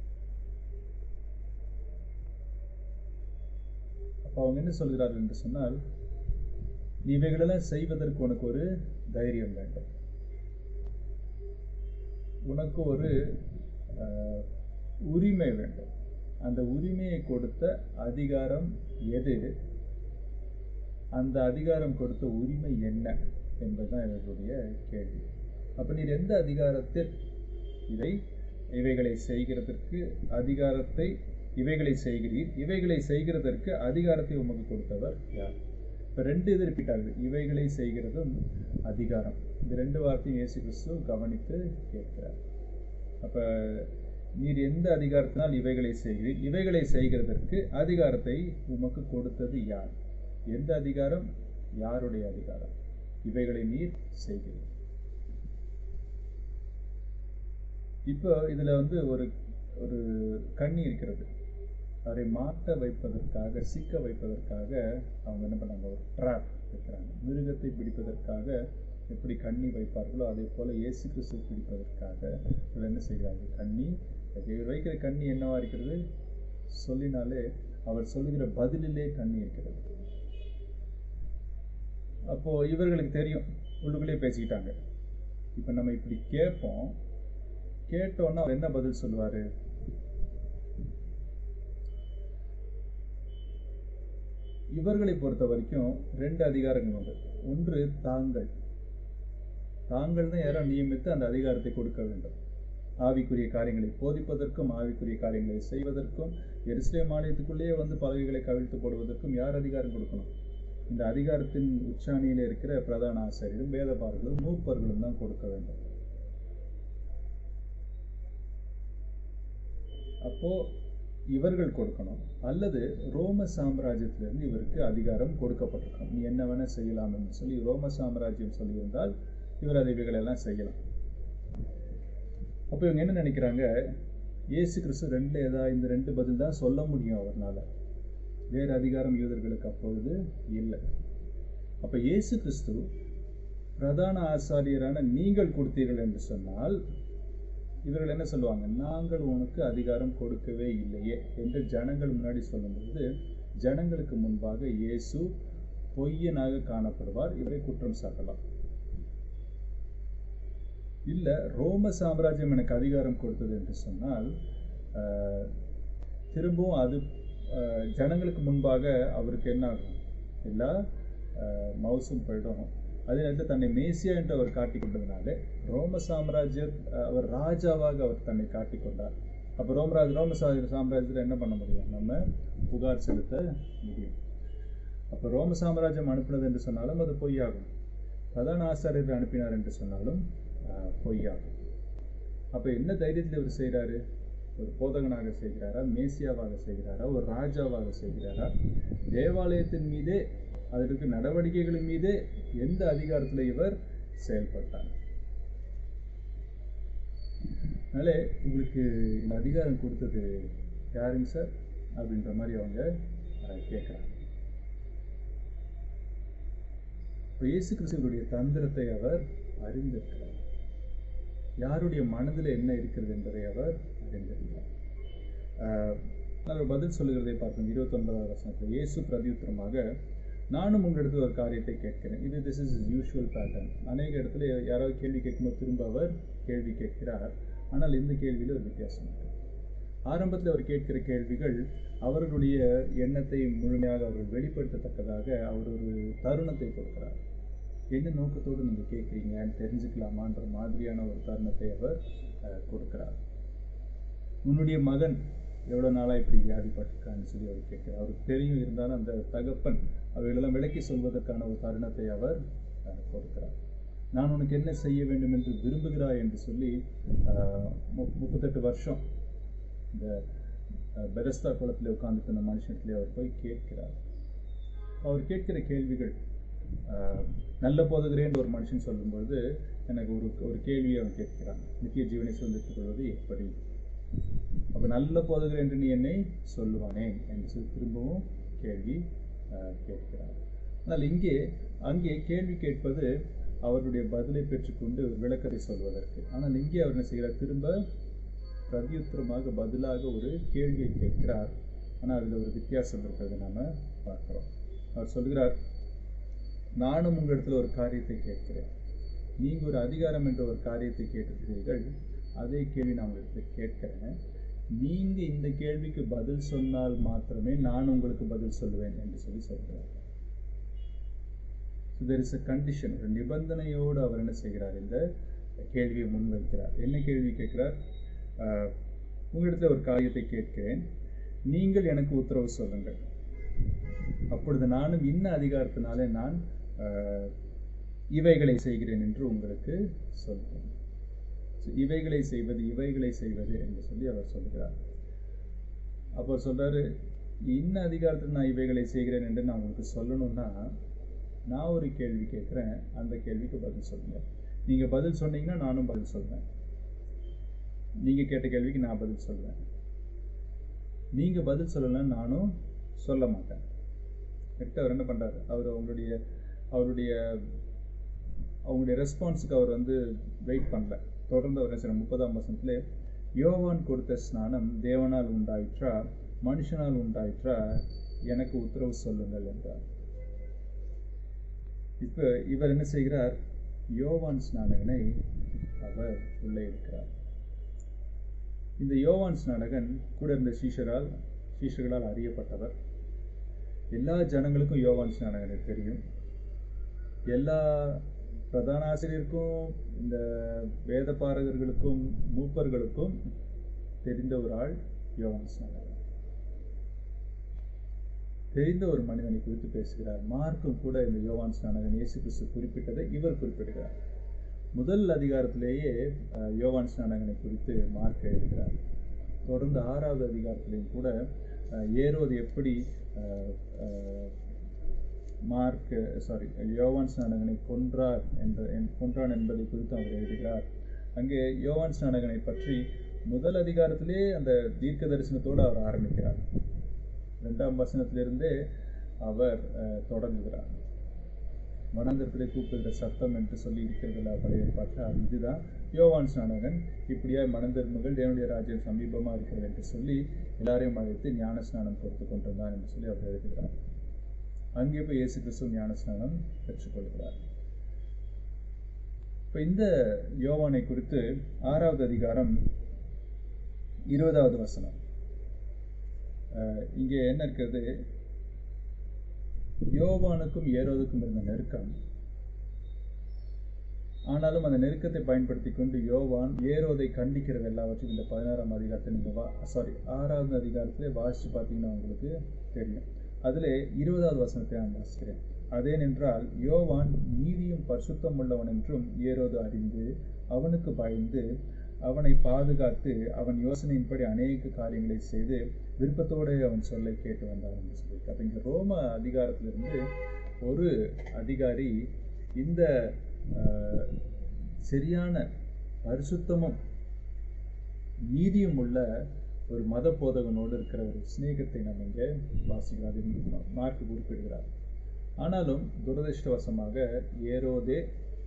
S1: அப்போ அவங்க என்ன சொல்கிறார்கள் என்று சொன்னால் நீ இவைகளெல்லாம் செய்வதற்கு உனக்கு ஒரு தைரியம் வேண்டும் உனக்கு ஒரு ஆஹ், உரிமை வேண்டும் அந்த உரிமையை கொடுத்த அதிகாரம் எது அந்த அதிகாரம் கொடுத்த உரிமை என்ன என்பதுதான் இவர்களுடைய கேள்வி அப்ப நீர் எந்த அதிகாரத்தில் இதை இவைகளை செய்கிறதற்கு அதிகாரத்தை இவைகளை செய்கிறீர் இவைகளை செய்கிறதற்கு அதிகாரத்தை உமக்கு கொடுத்தவர் யார் இப்ப ரெண்டு இது ரிப்பீட் ஆகுது இவைகளை செய்கிறதும் அதிகாரம் இந்த ரெண்டு வார்த்தையும் இயேசு கிறிஸ்து கவனித்து கேட்கிறார் அப்ப நீர் எந்த அதிகாரத்தினால் இவைகளை செய்கிறீர் இவைகளை செய்கிறதற்கு அதிகாரத்தை உமக்கு கொடுத்தது யார் எந்த அதிகாரம் யாருடைய அதிகாரம் இவைகளை நீர் செய்கிறீர் இப்போ இதுல வந்து ஒரு ஒரு கண்ணி இருக்கிறது அவரை மாட்ட வைப்பதற்காக சிக்க வைப்பதற்காக அவங்க என்ன பண்ணாங்க ஒரு ட்ராப் வைக்கிறாங்க மிருகத்தை பிடிப்பதற்காக எப்படி கண்ணி வைப்பார்களோ அதே போல இயேசு கிறிஸ்து பிடிப்பதற்காக இவர் என்ன செய்கிறார்கள் கண்ணி இவர் வைக்கிற கண்ணி என்னவா இருக்கிறது சொல்லினாலே அவர் சொல்லுகிற பதிலிலே கண்ணி இருக்கிறது அப்போ இவர்களுக்கு தெரியும் உள்ளுக்குள்ளே பேசிக்கிட்டாங்க இப்போ நம்ம இப்படி கேட்போம் கேட்டோன்னா அவர் என்ன பதில் சொல்லுவாரு இவர்களை பொறுத்த வரைக்கும் ரெண்டு அதிகாரங்கள் உண்டு ஒன்று தாங்கள் தாங்கள் தான் யாரோ நியமித்து அந்த அதிகாரத்தை கொடுக்க வேண்டும் ஆவிக்குரிய காரியங்களை போதிப்பதற்கும் ஆவிக்குரிய காரியங்களை செய்வதற்கும் எருசலேம் ஆலயத்துக்குள்ளேயே வந்து பதவிகளை கவிழ்த்து போடுவதற்கும் யார் அதிகாரம் கொடுக்கணும் இந்த அதிகாரத்தின் உச்சாணியில இருக்கிற பிரதான ஆசிரியரும் வேதபாரர்களும் மூப்பர்களும் தான் கொடுக்க வேண்டும் அப்போ இவர்கள் கொடுக்கணும் அல்லது ரோம சாம்ராஜ்யத்திலிருந்து இவருக்கு அதிகாரம் கொடுக்கப்பட்டிருக்கணும் நீ என்ன வேணா செய்யலாம் என்று சொல்லி ரோம சாம்ராஜ்யம் சொல்லியிருந்தால் இவர் அதை இவைகளெல்லாம் செய்யலாம் அப்போ இவங்க என்ன நினைக்கிறாங்க இயேசு கிறிஸ்து ரெண்டுல ஏதாவது இந்த ரெண்டு பதில் தான் சொல்ல முடியும் அவர்னால வேறு அதிகாரம் யூதர்களுக்கு அப்பொழுது இல்லை அப்ப இயேசு கிறிஸ்து பிரதான ஆசாரியரான நீங்கள் கொடுத்தீர்கள் என்று சொன்னால் இவர்கள் என்ன சொல்லுவாங்க நாங்கள் உனக்கு அதிகாரம் கொடுக்கவே இல்லையே என்று ஜனங்கள் முன்னாடி சொல்லும்பொழுது ஜனங்களுக்கு முன்பாக இயேசு பொய்யனாக காணப்படுவார் இவரை குற்றம் சாட்டலாம் இல்ல ரோம சாம்ராஜ்யம் எனக்கு அதிகாரம் கொடுத்தது என்று சொன்னால் ஆஹ், திரும்பவும் அது ஆஹ், ஜனங்களுக்கு முன்பாக அவருக்கு என்ன ஆகும் எல்லா ஆஹ், மவுசும் போயிடும் அதே நேரத்தில் தன்னை மேசியா என்று அவர் காட்டிக் கொண்டதுனால ரோம சாம்ராஜ்ய அவர் ராஜாவாக அவர் தன்னை காட்டிக் கொண்டார் அப்போ ரோமராஜ் ரோம சா சாம்ராஜ்யத்தில் என்ன பண்ண முடியும் நம்ம புகார் செலுத்த முடியும் அப்போ ரோம சாம்ராஜ்யம் அனுப்பினது என்று சொன்னாலும் அது பொய்யாகும் பிரதான ஆசாரியர் அனுப்பினார் என்று சொன்னாலும் ஆஹ், பொய்யாகும் அப்போ என்ன தைரியத்தில் இவர் செய்கிறாரு ஒரு போதகனாக செய்கிறாரா மேசியாவாக செய்கிறாரா ஒரு ராஜாவாக செய்கிறாரா தேவாலயத்தின் மீதே அதற்கு நடவடிக்கைகளின் மீதே எந்த அதிகாரத்தில் இவர் செயல்பட்டார் அதனால உங்களுக்கு இந்த அதிகாரம் கொடுத்தது யாருங்க சார் அப்படின்ற மாதிரி அவங்க அஹ், கேட்குறாங்க இப்போ இயேசு கிறிஸ்துவனுடைய தந்திரத்தை அவர் அறிந்திருக்கிறார் யாருடைய மனதில் என்ன இருக்கிறது என்பதை அவர் அறிந்திருக்கிறார் ஆஹ், அவர் பதில் சொல்லுகிறதை பார்த்தோம் இருபத்தொன்பதாவது வசனத்தில் இயேசு பிரதியுத்தரமாக நானும் உங்களிடத்தில் ஒரு காரியத்தை கேட்கிறேன் இது திஸ் இஸ் யூஷுவல் பேட்டர்ன் அநேக இடத்துல யாராவது கேள்வி கேட்கும்போது திரும்ப அவர் கேள்வி கேட்கிறார் ஆனால் இந்த கேள்வியில் ஒரு வித்தியாசம் இருக்கு ஆரம்பத்தில் அவர் கேட்கிற கேள்விகள் அவர்களுடைய எண்ணத்தை முழுமையாக அவர்கள் வெளிப்படுத்தத்தக்கதாக அவர் ஒரு தருணத்தை கொடுக்கிறார் என்ன நோக்கத்தோடு நீங்கள் கேட்குறீங்கன்னு தெரிஞ்சுக்கலாமான்ற மாதிரியான ஒரு தருணத்தை அவர் அஹ், கொடுக்கிறார் உன்னுடைய மகன் எவ்வளோ நாளாக இப்படி வியாதிப்பட்டிருக்கான்னு சொல்லி அவர் கேட்கிறார் அவருக்கு தெரியும் இருந்தாலும் அந்த தகப்பன் அவைகளெல்லாம் விளக்கி சொல்வதற்கான ஒரு தருணத்தை அவர் அஹ், கொடுக்கிறார் நான் உனக்கு என்ன செய்ய வேண்டும் என்று விரும்புகிறாய் என்று சொல்லி அஹ், மு- முப்பத்தெட்டு வருஷம் இந்த அஹ், பெரஸ்தா குளத்தில் உட்கார்ந்துட்டு இருந்த மனுஷனத்திலே அவர் போய் கேட்கிறார் அவர் கேட்கிற கேள்விகள் ஆஹ், நல்ல போதகரேன்னு ஒரு மனுஷன் சொல்லும்பொழுது எனக்கு ஒரு ஒரு கேள்வியை அவன் கேட்கிறான் நித்திய ஜீவனை சொல்லித்துக் கொள்வது எப்படி அப்போ நல்ல போதகர் என்று நீ என்னை சொல்லுவானே என்று சொல்லி திரும்பவும் கேள்வி ஆஹ், கேட்கிறார் ஆனால் இங்கே அங்கே கேள்வி கேட்பது அவருடைய பதிலை பெற்றுக்கொண்டு ஒரு விளக்கத்தை சொல்வதற்கு ஆனால் இங்கே அவர் என்ன செய்கிறார் திரும்ப பிரதியுத்தரமாக பதிலாக ஒரு கேள்வியை கேட்கிறார் ஆனால் அதில் ஒரு வித்தியாசம் இருக்கிறதை நாம பார்க்கிறோம் அவர் சொல்கிறார் நானும் உங்களிடத்தில் ஒரு காரியத்தை கேட்கிறேன் நீங்க ஒரு அதிகாரம் என்ற ஒரு காரியத்தை கேட்டிருக்கிறீர்கள் அதே கேள்வி நான் உங்களுக்கு கேட்கிறேன் நீங்க இந்த கேள்விக்கு பதில் சொன்னால் மாத்திரமே நான் உங்களுக்கு பதில் சொல்லுவேன் என்று சொல்லி சொல்கிறார் so there is a condition ஒரு நிபந்தனையோடு அவர் என்ன செய்கிறார் இந்த கேள்வியை முன்வைக்கிறார் என்ன கேள்வி கேட்கிறார் ஆஹ், உங்களிடத்தில் ஒரு காரியத்தை கேட்கிறேன் நீங்கள் எனக்கு உத்தரவு சொல்லுங்கள் அப்பொழுது நானும் இன்ன அதிகாரத்தினாலே நான் ஆஹ், இவைகளை செய்கிறேன் என்று உங்களுக்கு சொல்கிறேன் So, இவைகளை செய்வது இவைகளை செய்வது என்று சொல்லி அவர் சொல்கிறார் அப்போ சொல்றாரு இன்ன அதிகாரத்தில் நான் இவைகளை செய்கிறேன் என்று நான் உங்களுக்கு சொல்லணும்னா நான் ஒரு கேள்வி கேட்குறேன் அந்த கேள்விக்கு பதில் சொல்லுங்க நீங்க பதில் சொன்னீங்கன்னா நானும் பதில் சொல்வேன் நீங்க கேட்ட கேள்விக்கு நான் பதில் சொல்வேன் நீங்க பதில் சொல்லலைன்னு நானும் சொல்ல மாட்டேன் கரெக்டாக அவர் என்ன பண்றாரு அவர் அவங்களுடைய அவருடைய அவங்களுடைய ரெஸ்பான்ஸுக்கு அவர் வந்து வெயிட் பண்ணல தொடர்ந்து அவர் என்ன செய்றார்? முப்பதாம் வசனத்துல யோவான் கொடுத்த ஸ்நானம் தேவனால் உண்டாயிற்றா மனுஷனால் உண்டாயிற்றா எனக்கு உத்தரவு சொல்லுங்கள் என்றார் இப்ப இவர் என்ன செய்கிறார் யோவான் ஸ்நானகனை அவர் உள்ளே இருக்கிறார் இந்த யோவான் ஸ்நானகன் கூட இருந்த சீஷரால் சீஷர்களால் அறியப்பட்டவர் எல்லா ஜனங்களுக்கும் யோவான் ஸ்நானகனை தெரியும் எல்லா பிரதான ஆசிரியருக்கும் இந்த வேத பாரகர்களுக்கும் மூப்பர்களுக்கும் தெரிந்த ஒரு ஆள் யோவான் ஸ்நானகன் தெரிந்த ஒரு மனிதனை குறித்து பேசுகிறார் மார்க்கும் கூட இந்த யோவான் ஸ்நானகன் இயேசு கிறிஸ்து குறிப்பிட்டதை இவர் குறிப்பிடுகிறார் முதல் அதிகாரத்திலேயே அஹ், யோவான் ஸ்நானகனை குறித்து மார்க் எழுதுகிறார் தொடர்ந்து ஆறாவது அதிகாரத்திலையும் கூட அஹ், ஏரோது எப்படி அஹ், அஹ், மார்க் சாரி யோவான் ஸ்நானகனை கொன்றார் என்ற என்- கொன்றான் என்பதை குறித்து அவர் எழுதுகிறார் அங்கே யோவான் ஸ்நானகனை பற்றி முதல் அதிகாரத்திலே அந்த தீர்க்க தரிசனத்தோடு அவர் ஆரம்பிக்கிறார் இரண்டாம் வசனத்திலிருந்தே அவர் அஹ், தொடங்குகிறார் வனாந்தரத்திலே கூப்பிடுகிற சத்தம் என்று சொல்லி இருக்கிறதுல பழைய ஏற்பாட்டில் அது இதுதான் யோவான் ஸ்நானகன் இப்படியா மனந்திரும்புகள் தேவனுடைய ராஜ்யம் சமீபமா இருக்கிறது என்று சொல்லி எல்லாரையும் அழைத்து ஞான ஸ்நானம் கொடுத்து கொண்டிருந்தான் என்று சொல்லி அவர் எழுதுகிறார் அங்கே போய் இயேசு கிறிஸ்து ஞான ஸ்நானம் பெற்றுக்கொள்கிறார் இப்போ இந்த யோவானை குறித்து ஆறாவது அதிகாரம் இருபதாவது வசனம் அஹ், இங்கே என்ன இருக்கிறது யோவானுக்கும் ஏரோதுக்கும் இருந்த நெருக்கம் ஆனாலும் அந்த நெருக்கத்தை பயன்படுத்தி கொண்டு யோவான் ஏரோதை கண்டிக்கிறது எல்லாவற்றையும் இந்த பதினாறாம் அதிகாரத்தை நீங்க வா சாரி ஆறாவது அதிகாரத்திலே வாசிச்சு பார்த்தீங்கன்னா உங்களுக்கு தெரியும் அதிலே இருபதாவது வசனத்தை நான் வாசிக்கிறேன் அதேனென்றால் யோவான் நீதியும் பரிசுத்தம் உள்ளவன் என்றும் ஏரோது அறிந்து அவனுக்கு பயந்து அவனை பாதுகாத்து அவன் யோசனையின்படி அநேக காரியங்களை செய்து விருப்பத்தோடு அவன் சொல்லை கேட்டு வந்தான் என்று சொல்லியிருக்கு அப்போ இங்கே ரோம அதிகாரத்திலிருந்து ஒரு அதிகாரி இந்த ஆஹ், சரியான பரிசுத்தமும் நீதியும் உள்ள ஒரு மத போதகனோடு இருக்கிற ஒரு சிநேகத்தை நம்ம இங்கே வாசிக்கிறோம் அதை மார்க் குறிப்பிடுகிறார் ஆனாலும் துரதிர்ஷ்டவசமாக ஏரோதே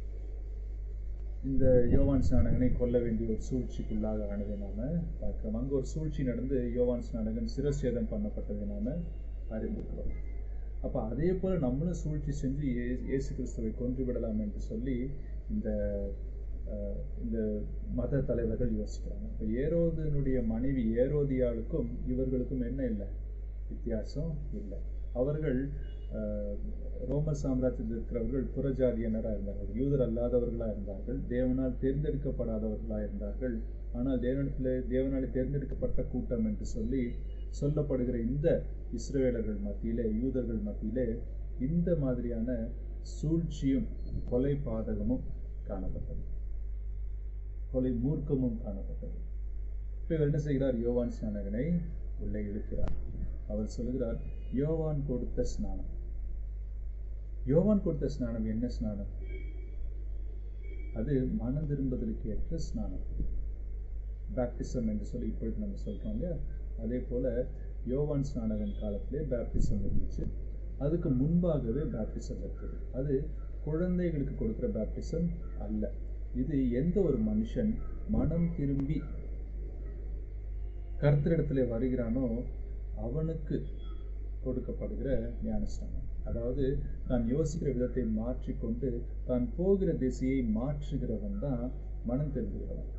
S1: இந்த யோவான் ஸ்நானகனை கொல்ல வேண்டிய ஒரு சூழ்ச்சிக்குள்ளாக ஆனதை நாம பார்க்கிறோம் அங்கு ஒரு சூழ்ச்சி நடந்து யோவான் ஸ்நானகன் சிரச்சேதம் பண்ணப்பட்டதை நாம அறிந்திருக்கிறோம் அப்போ அதே போல் நம்மளும் சூழ்ச்சி செஞ்சு இயே இயேசு கிறிஸ்துவை கொன்று விடலாம் என்று சொல்லி இந்த அஹ், இந்த மத தலைவர்கள் யோசிக்கிறாங்க இப்போ ஏரோதனுடைய மனைவி ஏரோதியாளுக்கும் இவர்களுக்கும் என்ன இல்லை வித்தியாசம் இல்லை அவர்கள் அஹ், ரோம சாம்ராஜ்யத்தில் இருக்கிறவர்கள் புறஜாதியினராக இருந்தார்கள் யூதர் அல்லாதவர்களாக இருந்தார்கள் தேவனால் தேர்ந்தெடுக்கப்படாதவர்களாக இருந்தார்கள் ஆனால் தேவனிடத்தில் தேவனால் தேர்ந்தெடுக்கப்பட்ட கூட்டம் என்று சொல்லி சொல்லப்படுகிற இந்த இஸ்ரவேலர்கள் மத்தியிலே யூதர்கள் மத்தியிலே இந்த மாதிரியான சூழ்ச்சியும் கொலை பாதகமும் காணப்பட்டது கொலை மூர்க்கமும் காணப்பட்டது இப்போ இவர் என்ன செய்கிறார் யோவான் ஸ்நானகனை உள்ளே இழுக்கிறார் அவர் சொல்லுகிறார் யோவான் கொடுத்த ஸ்நானம் யோவான் கொடுத்த ஸ்நானம் என்ன ஸ்நானம் அது மனம் திரும்புதலுக்கு ஏற்ற ஸ்நானம் பேப்டிசம் என்று சொல்லி இப்பொழுது நம்ம சொல்றோம் இல்லையா அதே போல யோவான் ஸ்நானகன் காலத்திலே பேப்டிசம் இருந்துச்சு அதுக்கு முன்பாகவே பேப்டிசம் இருக்குது அது குழந்தைகளுக்கு கொடுக்குற பேப்டிசம் அல்ல இது எந்த ஒரு மனுஷன் மனம் திரும்பி கர்த்தரிடத்திலே வருகிறானோ அவனுக்கு கொடுக்கப்படுகிற ஞானஸ்நானம் அதாவது தான் யோசிக்கிற விதத்தை மாற்றிக்கொண்டு தான் போகிற திசையை மாற்றுகிறவன் தான் மனம் திரும்புகிறவன்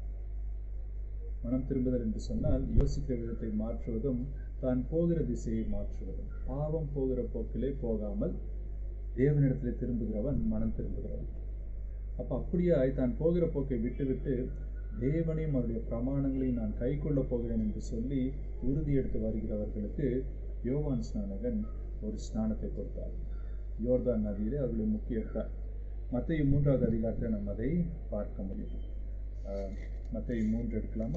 S1: மனம் திரும்புதல் என்று சொன்னால் யோசிக்கிற விதத்தை மாற்றுவதும் தான் போகிற திசையை மாற்றுவதும் பாவம் போகிற போக்கிலே போகாமல் தேவனிடத்திலே திரும்புகிறவன் மனம் திரும்புகிறவன் அப்ப அப்படியாய் தான் போகிற போக்கை விட்டுவிட்டு தேவனையும் அவருடைய பிரமாணங்களையும் நான் கைக்கொள்ள போகிறேன் என்று சொல்லி உறுதி எடுத்து வருகிறவர்களுக்கு யோவான் ஸ்நானகன் ஒரு ஸ்நானத்தை கொடுத்தார் யோர்தான் நதியிலே அவர்களை முக்கிய எடுத்தார் மத்திய மூன்றாவது அதிகாரத்தில் நம்ம அதை பார்க்க முடியும் மத்திய மூன்று எடுக்கலாமா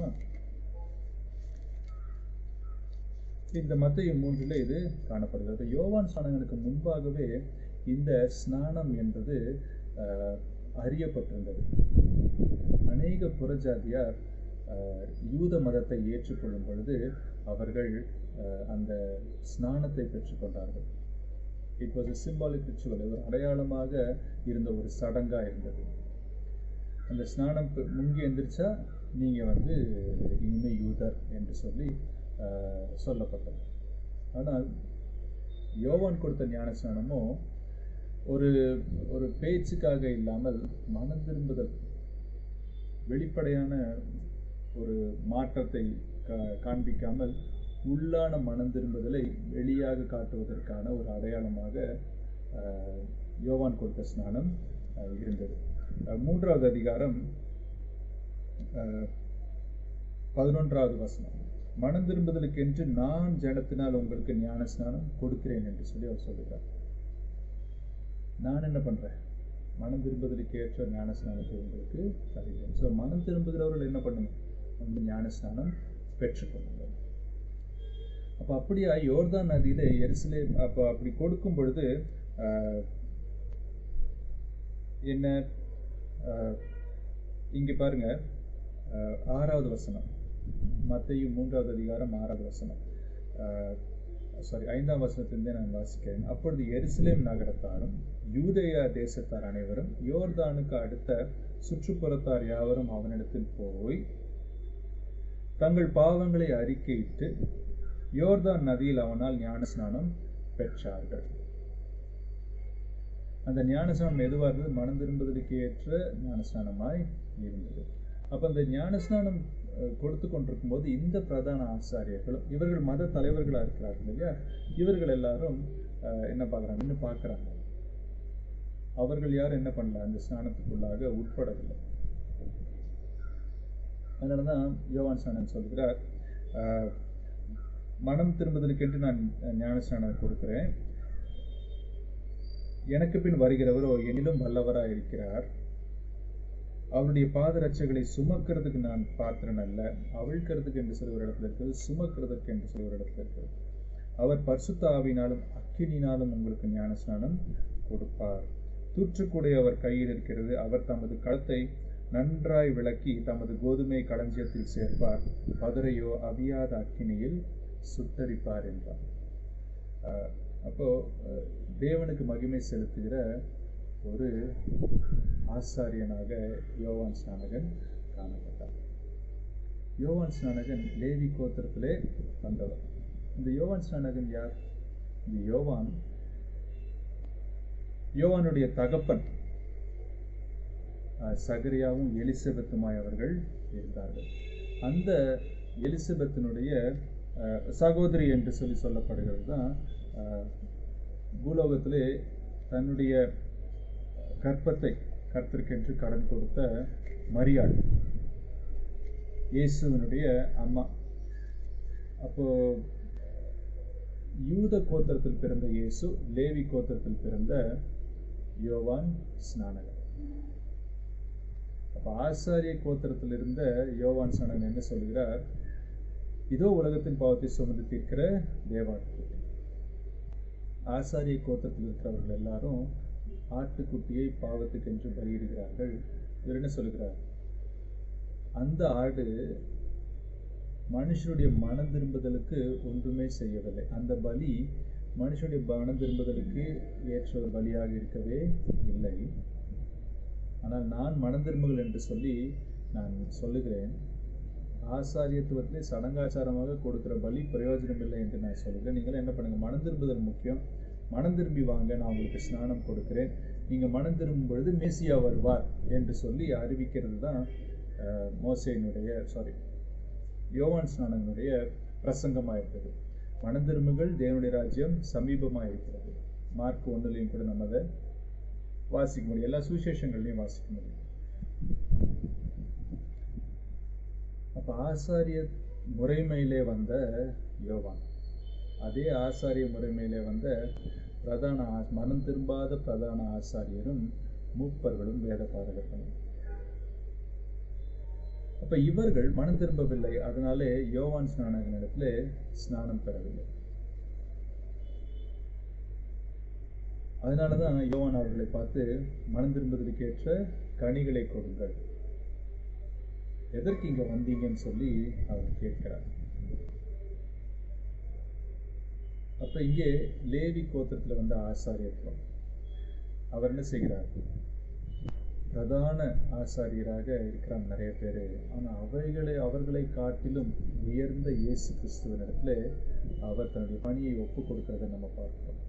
S1: இந்த மத்திய மூன்றில் இது காணப்படுகிறது யோவான் ஸ்நானகனுக்கு முன்பாகவே இந்த ஸ்நானம் என்பது ஆஹ், அறியப்பட்டிருந்தது அநேக புறஜாதியார் ஆஹ், யூத மதத்தை ஏற்றுக்கொள்ளும் பொழுது அவர்கள் ஆஹ், அந்த ஸ்நானத்தை பெற்றுக்கொண்டார்கள் it was a symbolic ritual ஒரு அடையாளமாக இருந்த ஒரு சடங்கா இருந்தது அந்த ஸ்நானம் பெ- முங்கி எந்திரிச்சா நீங்க வந்து இனிமே யூதர் என்று சொல்லி ஆஹ், சொல்லப்பட்டது ஆனால் யோவான் கொடுத்த ஞான ஸ்நானமோ ஒரு ஒரு பேச்சுக்காக இல்லாமல் மனம் திரும்புதல் வெளிப்படையான ஒரு மாற்றத்தை கா- காண்பிக்காமல் உள்ளான மனம் திரும்புதலை வெளியாக காட்டுவதற்கான ஒரு அடையாளமாக ஆஹ், யோவான் கொடுத்த ஸ்நானம் ஆஹ், இருந்தது ஆஹ், மூன்றாவது அதிகாரம் ஆஹ், பதினொன்றாவது வசனம் மனம் திரும்புதலுக்கென்று நான் ஜனத்தினால் உங்களுக்கு ஞான ஸ்நானம் கொடுக்கிறேன் என்று சொல்லி அவர் சொல்லுகிறார் நான் என்ன பண்றேன் மனம் திரும்புதலுக்கு ஏற்ற ஞான ஸ்நானத்தை உங்களுக்கு தருகிறேன் ஸோ மனம் திரும்புகிறவர்கள் என்ன பண்ணுங்க வந்து ஞான ஸ்நானம் பெற்றுக்கொள்ளுங்கள் அப்போ அப்படியா யோர்தான் நதியில எரிசிலே அப்போ அப்படி கொடுக்கும் பொழுது ஆஹ், என்ன ஆஹ், இங்க பாருங்க ஆஹ், ஆறாவது வசனம் மத்தேயு மூன்றாவது அதிகாரம் ஆறாவது வசனம் சாரி ஐந்தாம் வசனத்திலிருந்தே நான் வாசிக்கிறேன் அப்பொழுது எருசலேம் நகரத்தாரும் யூதேயா தேசத்தார் அனைவரும் யோர்தானுக்கு அடுத்த சுற்றுப்புறத்தார் யாவரும் அவனிடத்தில் போய் தங்கள் பாவங்களை அறிக்கையிட்டு யோர்தான் நதியில் அவனால் ஞானஸ்நானம் பெற்றார்கள் அந்த ஞானஸ்நானம் எதுவாக இருந்தது மனம் திரும்புவதற்கு ஏற்ற ஞானஸ்நானமாய் இருந்தது அப்ப அந்த ஞானஸ்நானம் அஹ், கொடுத்து கொண்டிருக்கும் போது இந்த பிரதான ஆசாரியர்களும் இவர்கள் மத தலைவர்களா இருக்கிறார்கள் இல்லையா இவர்கள் எல்லாரும் அஹ், என்ன பார்க்கறாங்க இன்னும் பார்க்கறாங்க அவர்கள் யாரும் என்ன பண்ணல அந்த ஸ்நானத்துக்குள்ளாக உட்படவில்லை அதனால தான் யோவான் ஸ்நானன் சொல்கிறார் அஹ், மனம் திரும்புதலுக்கென்று நான் ஞானஸ்நானம் கொடுக்கிறேன் எனக்கு பின் வருகிறவரோ என்னிலும் வல்லவராய் இருக்கிறார் அவருடைய பாதரட்சைகளை சுமக்கிறதுக்கு நான் பாத்திரன் அல்ல அவிழ்க்கிறதுக்கு என்று சொல்லி ஒரு இடத்துல இருக்கிறது சுமக்கிறதுக்கு என்று சொல்லி ஒரு இடத்துல இருக்கிறது அவர் பரிசுத்த ஆவினாலும் அக்கினினாலும் உங்களுக்கு ஞானஸ்நானம் கொடுப்பார் தூற்றுக்குடை அவர் கையில் இருக்கிறது அவர் தமது களத்தை நன்றாய் விளக்கி தமது கோதுமை களஞ்சியத்தில் சேர்ப்பார் பதுரையோ அவியாத அக்கினியில் சுட்டரிப்பார் என்றார் ஆஹ் அப்போ அஹ், தேவனுக்கு மகிமை செலுத்துகிற ஒரு ஆசாரியனாக யோவான் ஸ்நானகன் காணப்பட்டார் யோவான் ஸ்நானகன் லேவி கோத்திரத்திலே வந்தவர் இந்த யோவான் ஸ்நானகன் யார் இந்த யோவான் யோவானுடைய தகப்பன் அஹ், சகரியாவும் எலிசபெத்துமாய் அவர்கள் இருந்தார்கள் அந்த எலிசபெத்தினுடைய அஹ், சகோதரி என்று சொல்லி சொல்லப்படுகிறது தான் அஹ், பூலோகத்திலே தன்னுடைய கற்பத்தை கர்த்தருக்கென்று கடன் கொடுத்த மரியாள் இயேசுவினுடைய அம்மா அப்போ யூத கோத்திரத்தில் பிறந்த இயேசு லேவி கோத்திரத்தில் பிறந்த யோவான் ஸ்நானகர் அப்ப ஆசாரிய கோத்திரத்தில் இருந்த யோவான் ஸ்நானகன் என்ன சொல்கிறார் இதோ உலகத்தின் பாவத்தை சுமந்து தீர்க்கிற தேவாட்டுக்குட்டி ஆசாரிய கோத்திரத்தில் இருக்கிறவர்கள் எல்லாரும் ஆட்டுக்குட்டியை பாவத்துக்கென்று பலியிடுகிறார்கள் இவர் என்ன சொல்கிறார் அந்த ஆடு மனுஷனுடைய மனம் திரும்புதலுக்கு ஒன்றுமே செய்யவில்லை அந்த பலி மனுஷனுடைய மனம் திரும்புதலுக்கு ஏற்ற ஒரு பலியாக இருக்கவே இல்லை ஆனால் நான் மனம் திரும்புகள் என்று சொல்லி நான் சொல்லுகிறேன் ஆசாரியத்துவத்திலே சடங்காச்சாரமாக கொடுக்கிற பலி பிரயோஜனம் இல்லை என்று நான் சொல்லுகிறேன் நீங்கள் என்ன பண்ணுங்க மனம் திரும்புதல் முக்கியம் மனம் திரும்பி வாங்க நான் உங்களுக்கு ஸ்நானம் கொடுக்கிறேன் நீங்கள் மனம் திரும்பும் பொழுது மேசியா வருவார் என்று சொல்லி அறிவிக்கிறது தான் அஹ், மோசேயினுடைய சாரி யோவான் ஸ்நானனுடைய பிரசங்கமாக இருக்குது மனம் திரும்புகள் தேவனுடைய ராஜ்யம் சமீபமாக இருக்கிறது மார்க் ஒன்றுலையும் கூட நம்ம அதை வாசிக்க முடியும் எல்லா சுவிசேஷங்கள்லையும் வாசிக்க முடியும் அப்ப ஆசாரிய முறைமையிலே வந்த யோவான் அதே ஆசாரிய முறைமையிலே வந்த பிரதான ஆ- மனம் திரும்பாத பிரதான ஆசாரியரும் மூப்பர்களும் வேத பாரகர்களும் அப்ப இவர்கள் மனம் திரும்பவில்லை அதனாலே யோவான் ஸ்நானகனிடத்திலே ஸ்நானம் பெறவில்லை அதனாலதான் யோவான் அவர்களை பார்த்து மனம் திரும்புவதற்கேற்ற கனிகளை கொடுங்கள் எதற்கு இங்க வந்தீங்கன்னு சொல்லி அவர் கேட்கிறார் அப்ப இங்கே லேவி கோத்திரத்துல வந்த ஆசாரியத்துவம் அவர் என்ன செய்கிறார் பிரதான ஆசாரியராக இருக்கிறாங்க நிறைய பேர் ஆனா அவைகளை அவர்களை காட்டிலும் உயர்ந்த இயேசு கிறிஸ்துவனிடத்துல அவர் தன்னுடைய பணியை ஒப்பு கொடுக்கிறத நம்ம பார்க்கிறோம்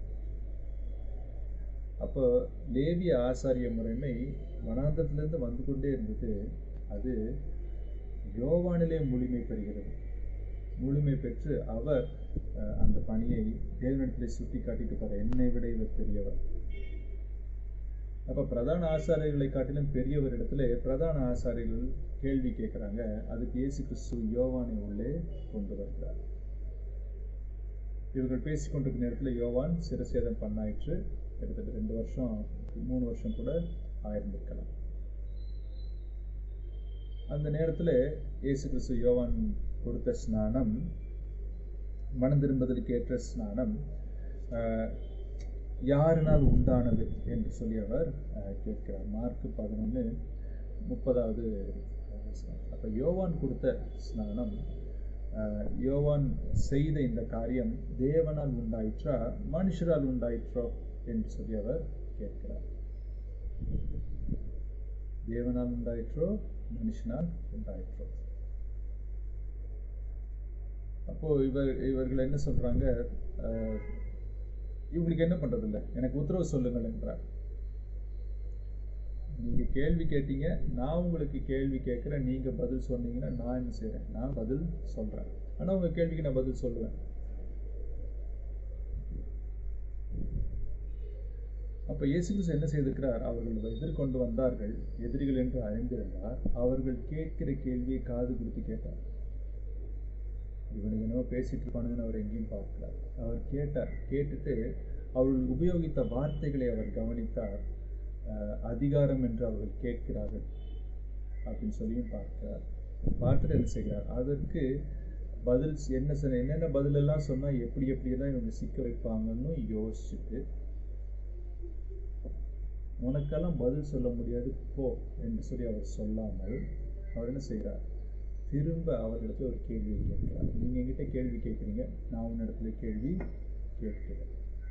S1: அப்போ லேவிய ஆசாரிய முறைமை வனாந்தரத்திலிருந்து வந்து கொண்டே இருந்தது அது யோவானிலே முழுமை பெறுகிறது முழுமை பெற்று அவர் அஹ், அந்த பணியை தேவனிடத்திலே சுட்டி காட்டிட்டு போற என்னை விட இவர் பெரியவர் அப்ப பிரதான ஆசாரியர்களை காட்டிலும் பெரியவரிடத்துல பிரதான ஆசாரியர்கள் கேள்வி கேட்கிறாங்க அதுக்கு இயேசு கிறிஸ்து யோவானை உள்ளே கொண்டு வருகிறார் இவர்கள் பேசிக்கொண்டிருக்கும் நேரத்துல யோவான் சிரசேதம் பண்ணாயிற்று கிட்டத்தட்ட ரெண்டு வருஷம் மூணு வருஷம் கூட ஆயிருந்திருக்கலாம் அந்த நேரத்துல இயேசு கிறிஸ்து யோவான் கொடுத்த ஸ்நானம் மனம் திரும்புதலுக்கு ஏற்ற ஸ்நானம் ஆஹ், யாரினால் உண்டானது என்று சொல்லி அவர் ஆஹ், கேட்கிறார் மார்க் பதினொன்று முப்பதாவது அப்ப யோவான் கொடுத்த ஸ்நானம் ஆஹ், யோவான் செய்த இந்த காரியம் தேவனால் உண்டாயிற்றா மனுஷரால் உண்டாயிற்றோ என்று சொல்லி அவர் கேட்கிறார் தேவனால் உண்டாயிற்றோ மனுஷனால் உண்டாயிற்றோ அப்போ இவர் இவர்கள் என்ன சொல்றாங்க ஆஹ், இவங்களுக்கு என்ன பண்றது இல்ல எனக்கு உத்தரவு சொல்லுங்கள் என்றார் நீங்க கேள்வி கேட்டீங்க நான் உங்களுக்கு கேள்வி கேட்கிறேன் நீங்க பதில் சொன்னீங்கன்னா நான் என்ன செய்றேன் நான் பதில் சொல்றேன் ஆனா உங்க கேள்விக்கு நான் பதில் சொல்லுவேன் அப்ப இயேசு கிறிஸ்து என்ன செய்திருக்கிறார் அவர்கள் எதிர்கொண்டு வந்தார்கள் எதிரிகள் என்று அறிந்திருந்தார் அவர்கள் கேட்கிற கேள்வியை காது கொடுத்து கேட்டார் இவனுக்கு என்னவோ பேசிட்டு இருப்பானுங்கன்னு அவர் எங்கேயும் பார்க்கல அவர் கேட்டார் கேட்டுட்டு அவர்கள் உபயோகித்த வார்த்தைகளை அவர் கவனித்தார் அஹ், அதிகாரம் என்று அவர்கள் கேட்கிறார்கள் அப்படின்னு சொல்லியும் பார்க்கிறார் பார்த்துட்டு என்ன செய்கிறார் அதற்கு பதில் என்ன சொன்ன என்னென்ன பதில் எல்லாம் சொன்னா எப்படி எப்படியெல்லாம் இவங்க சிக்க வைப்பாங்கன்னு யோசிச்சுட்டு உனக்கெல்லாம் பதில் சொல்ல முடியாது போ என்று சொல்லி அவர் சொல்லாமல் அவர் என்ன செய்கிறார் திரும்ப அவர்களிடத்துல ஒரு கேள்வியை கேட்கிறார் நீங்க என்கிட்ட கேள்வி கேட்குறீங்க நான் உன்னிடத்துல கேள்வி கேட்கிறேன்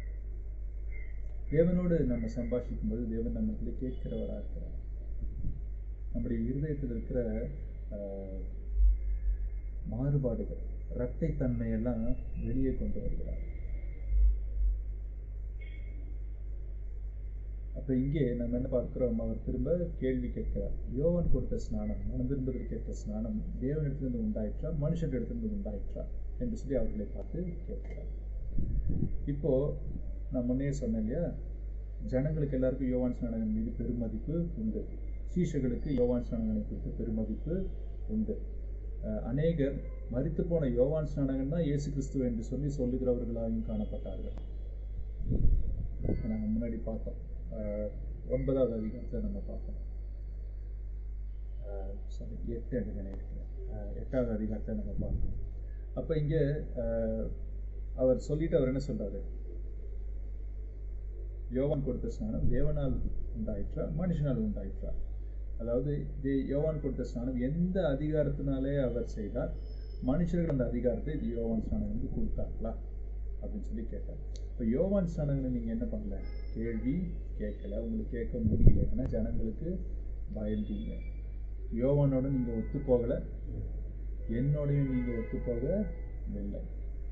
S1: தேவனோடு நம்ம சம்பாஷிக்கும் போது தேவன் நம்மிடத்துல கேட்கிறவராக இருக்கிறார் நம்முடைய இருதயத்தில் இருக்கிற ஆஹ், மாறுபாடுகள் இரட்டைத்தன்மையெல்லாம் வெளியே கொண்டு வருகிறார் அப்போ இங்கே நம்ம என்ன பார்க்கிறோம் அவர் திரும்ப கேள்வி கேட்கிறார் யோவான் கொடுத்த ஸ்நானம் மனம் திரும்புவதற்கு ஏற்ற ஸ்நானம் தேவனிடத்திலிருந்து உண்டாயிற்றா மனுஷனிடத்திலிருந்து உண்டாயிற்றா என்று சொல்லி அவர்களை பார்த்து கேட்கிறார் இப்போ நான் முன்னே சொன்னேன் இல்லையா ஜனங்களுக்கு எல்லாருக்கும் யோவான் ஸ்நானகன் மீது பெருமதிப்பு உண்டு சீஷர்களுக்கு யோவான் ஸ்நானகனை குறித்து பெருமதிப்பு உண்டு அஹ் அநேகர் மரித்து போன யோவான் ஸ்நானகன் தான் இயேசு கிறிஸ்துவ என்று சொல்லி சொல்லுகிறவர்களாகவும் காணப்பட்டார்கள் நாங்கள் முன்னாடி பார்த்தோம் அஹ் ஒன்பதாவது அதிகாரத்தில் நம்ம பார்த்தோம் சாரி எட்டு என்று நினைக்கிறேன் அஹ் எட்டாவது அதிகாரத்தை நம்ம பார்த்தோம் அப்போ இங்கே அவர் சொல்லிட்டு அவர் என்ன சொல்றாரு யோவான் கொடுத்த ஸ்நானம் தேவனால் உண்டாயிற்றா மனுஷனால் உண்டாயிற்றா அதாவது தே யோவான் கொடுத்த ஸ்நானம் எந்த அதிகாரத்தினாலே அவர் செய்தார் மனுஷர்கள் அந்த அதிகாரத்தை இது யோவான் ஸ்நானம் வந்து கொடுத்தாங்களா அப்படின்னு சொல்லி கேட்டார் இப்போ யோவான் ஸ்நானங்களை நீங்கள் என்ன பண்ணல கேள்வி கேட்கல உங்களுக்கு கேட்க முடியல ஏன்னா ஜனங்களுக்கு பயந்தீங்க யோவானோட நீங்கள் ஒத்து போகலை என்னோடையும் நீங்கள் ஒத்து போகவில்லை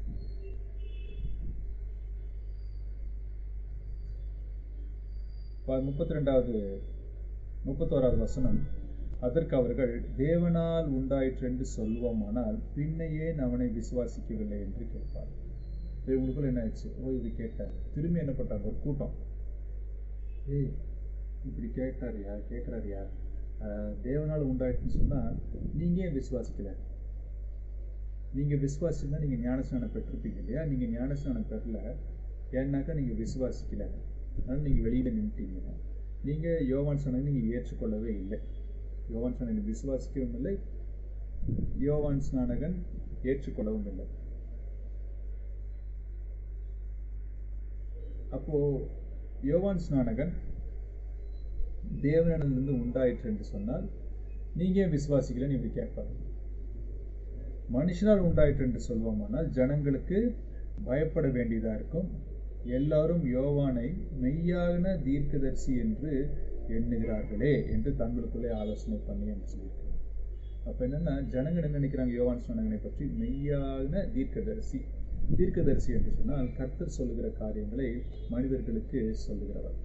S1: முப்பத்தி ரெண்டாவது முப்பத்தோராவது வசனம் அதற்கு அவர்கள் தேவனால் உண்டாயிற்று என்று சொல்வோமானால் பின்னையே அவனை விசுவாசிக்கவில்லை என்று கேட்பார் இப்போ இவங்களுக்குள்ள என்ன ஆயிடுச்சு ஓ இது கேட்டார் திரும்பி என்ன பண்ணாங்க ஒரு கூட்டம் ஏய் இப்படி கேட்டார் யார் கேட்குறாரு யார் தேவனால் உண்டாயிடுச்சுன்னு சொன்னால் நீங்கள் ஏன் விசுவாசிக்கல நீங்கள் விசுவாசிச்சுன்னா நீங்கள் ஞானஸ்நானம் பெற்றிருப்பீங்க இல்லையா நீங்கள் ஞானஸ்நானம் பெறல ஏன்னாக்கா நீங்கள் விசுவாசிக்கல அதனால் நீங்கள் வெளியில் நின்றுட்டீங்க நீங்கள் யோவான் சொன்னதை நீங்கள் ஏற்றுக்கொள்ளவே இல்லை யோவான் ஸ்நானகன் விசுவாசிக்கவும் இல்லை யோவான் ஸ்நானகன் ஏற்றுக்கொள்ளவும் இல்லை அப்போ யோவான் ஸ்நானகன் தேவனிடமிருந்து உண்டாயிற்று என்று சொன்னால் நீங்க ஏன் விசுவாசிக்கலன்னு இப்படி கேட்பாங்க மனுஷனால் உண்டாயிற்று என்று சொல்வோமானால் ஜனங்களுக்கு பயப்பட வேண்டியதா இருக்கும் எல்லாரும் யோவானை மெய்யான தீர்க்கதரிசி என்று எண்ணுகிறார்களே என்று தங்களுக்குள்ளே ஆலோசனை பண்ணி என்று சொல்லியிருக்காங்க அப்ப என்னன்னா ஜனங்கள் என்ன நினைக்கிறாங்க யோவான் ஸ்நானகனை பற்றி மெய்யான தீர்க்கதரிசி தீர்க்கதரிசி என்று சொன்னால் கர்த்தர் சொல்லுகிற காரியங்களை மனிதர்களுக்கு சொல்லுகிறவர்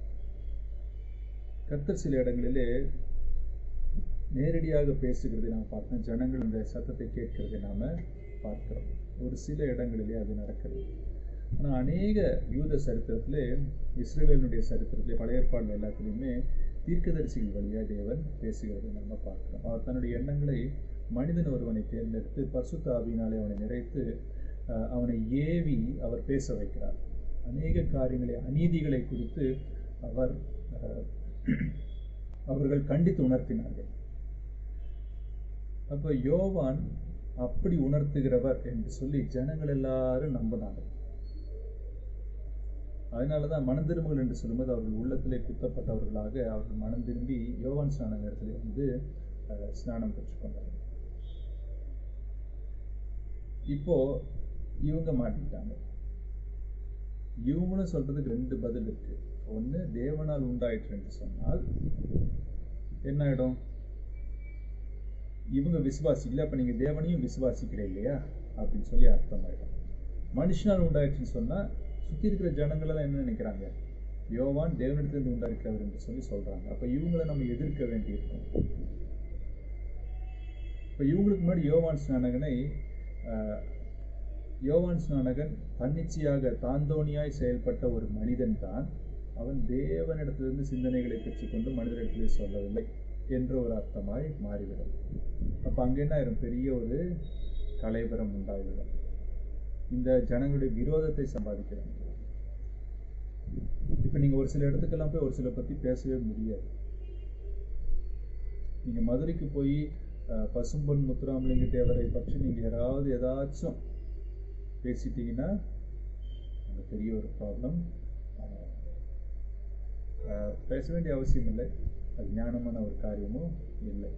S1: கர்த்தர் சில இடங்களிலே நேரடியாக பேசுகிறதை நாம் பார்த்தோம் ஜனங்கள் இந்த சத்தத்தை கேட்கிறதை நாம பார்க்கிறோம் ஒரு சில இடங்களிலே அது நடக்கிறது ஆனால் அநேக யூத சரித்திரத்திலே இஸ்ரேலினுடைய சரித்திரத்திலே பழைய ஏற்பாடு எல்லாத்துலேயுமே தீர்க்கதரிசிகள் வழியாக தேவன் பேசுகிறதை நம்ம பார்க்கிறோம் அவர் தன்னுடைய எண்ணங்களை மனிதன் ஒருவனை தேர்ந்தெடுத்து பசுத்த ஆவியினாலே அவனை நிறைத்து அவனை ஏவி அவர் பேச வைக்கிறார் அநேக காரியங்களை அநீதிகளை குறித்து அவர் அவர்கள் கண்டித்து உணர்த்தினார்கள் அப்போ யோவான் அப்படி உணர்த்துகிறவர் என்று சொல்லி ஜனங்கள் எல்லாரும் நம்பினார்கள் அதனால தான் மனம் திரும்புகள் என்று சொல்லும்போது அவர்கள் உள்ளத்திலே குத்தப்பட்டவர்களாக அவர்கள் மனம் திரும்பி யோவான் ஸ்நான நேரத்தில் வந்து ஸ்நானம் பெற்றுக்கொண்டார்கள் இப்போ இவங்க மாட்டிக்கிட்டாங்க இவங்களும் சொல்றதுக்கு ரெண்டு பதில் இருக்கு ஒன்று தேவனால் உண்டாயிற்று என்று சொன்னால் என்ன ஆயிடும் இவங்க விசுவாசிக்கல அப்ப நீங்க தேவனையும் விசுவாசிக்கிற இல்லையா அப்படின்னு சொல்லி அர்த்தம் ஆயிடும் மனுஷனால் உண்டாயிடுச்சுன்னு சொன்னா சுத்தி இருக்கிற ஜனங்கள் எல்லாம் என்ன நினைக்கிறாங்க யோவான் தேவனிடத்திலிருந்து உண்டாயிருக்கிறவர் என்று சொல்லி சொல்றாங்க அப்ப இவங்களை நம்ம எதிர்க்க வேண்டியிருக்கும் இப்ப இவங்களுக்கு முன்னாடி யோவான் ஸ்நானகனை யோவான் ஸ்நானகன் தன்னிச்சையாக தாந்தோணியாய் செயல்பட்ட ஒரு மனிதன் தான் அவன் தேவனிடத்திலிருந்து சிந்தனைகளை பெற்றுக்கொண்டு மனிதனிடத்திலே சொல்லவில்லை என்ற ஒரு அர்த்தமாய் மாறிவிடும் அப்ப அங்க என்ன ஆயிரும் பெரிய ஒரு கலைபரம் உண்டாகிவிடும் இந்த ஜனங்களுடைய விரோதத்தை சம்பாதிக்கிறாங்க இப்ப நீங்க ஒரு சில இடத்துக்கெல்லாம் போய் ஒரு சில பத்தி பேசவே முடியாது நீங்க மதுரைக்கு போய் பசும்பொன் முத்துராமலிங்க தேவரை பற்றி நீங்க யாராவது ஏதாச்சும் பேசிட்டீங்கன்னா அங்க பெரிய ஒரு ப்ராப்ளம் பேச வேண்டிய அவசியம் இல்லை அது ஞானமான ஒரு காரியமும் இல்லை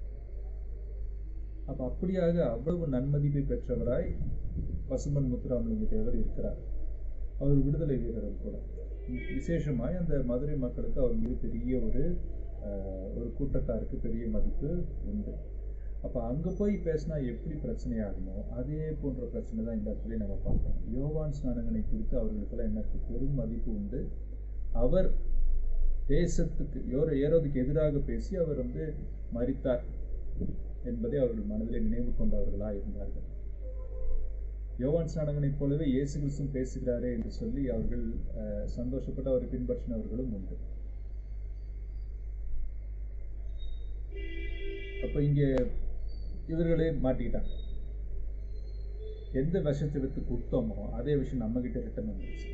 S1: அப்ப அப்படியாக அவ்வளவு நன்மதிப்பை பெற்றவராய் பசுமன் முத்துராமலிங்க தேவர் இருக்கிறார் அவர் விடுதலை வீரரும் கூட விசேஷமாய் அந்த மதுரை மக்களுக்கு அவர் மீது பெரிய ஒரு ஒரு கூட்டத்தாருக்கு பெரிய மதிப்பு உண்டு அப்ப அங்க போய் பேசினா எப்படி பிரச்சனை ஆகுமோ அதே போன்ற பிரச்சனை தான் இந்த இடத்துல நம்ம பார்க்கணும் யோவான் ஸ்நானகனை குறித்து அவர்களுக்கெல்லாம் என்ன இருக்கு பெரும் மதிப்பு உண்டு அவர் தேசத்துக்கு யோர ஏரோதுக்கு எதிராக பேசி அவர் வந்து மரித்தார் என்பதை அவர்கள் மனதிலே நினைவு கொண்டவர்களாக இருந்தார்கள் யோவான் ஸ்நானகனைப் போலவே இயேசு கிறிஸ்துவும் பேசுகிறாரே என்று சொல்லி அவர்கள் அஹ், சந்தோஷப்பட்டு அவரை பின்பற்றினவர்களும் உண்டு அப்ப இங்க இவர்களே மாட்டிக்கிட்டாங்க எந்த விஷத்தை வித்து கொடுத்தோமோ அதே விஷயம் நம்ம கிட்ட ரிட்டர்ன் வந்துருச்சு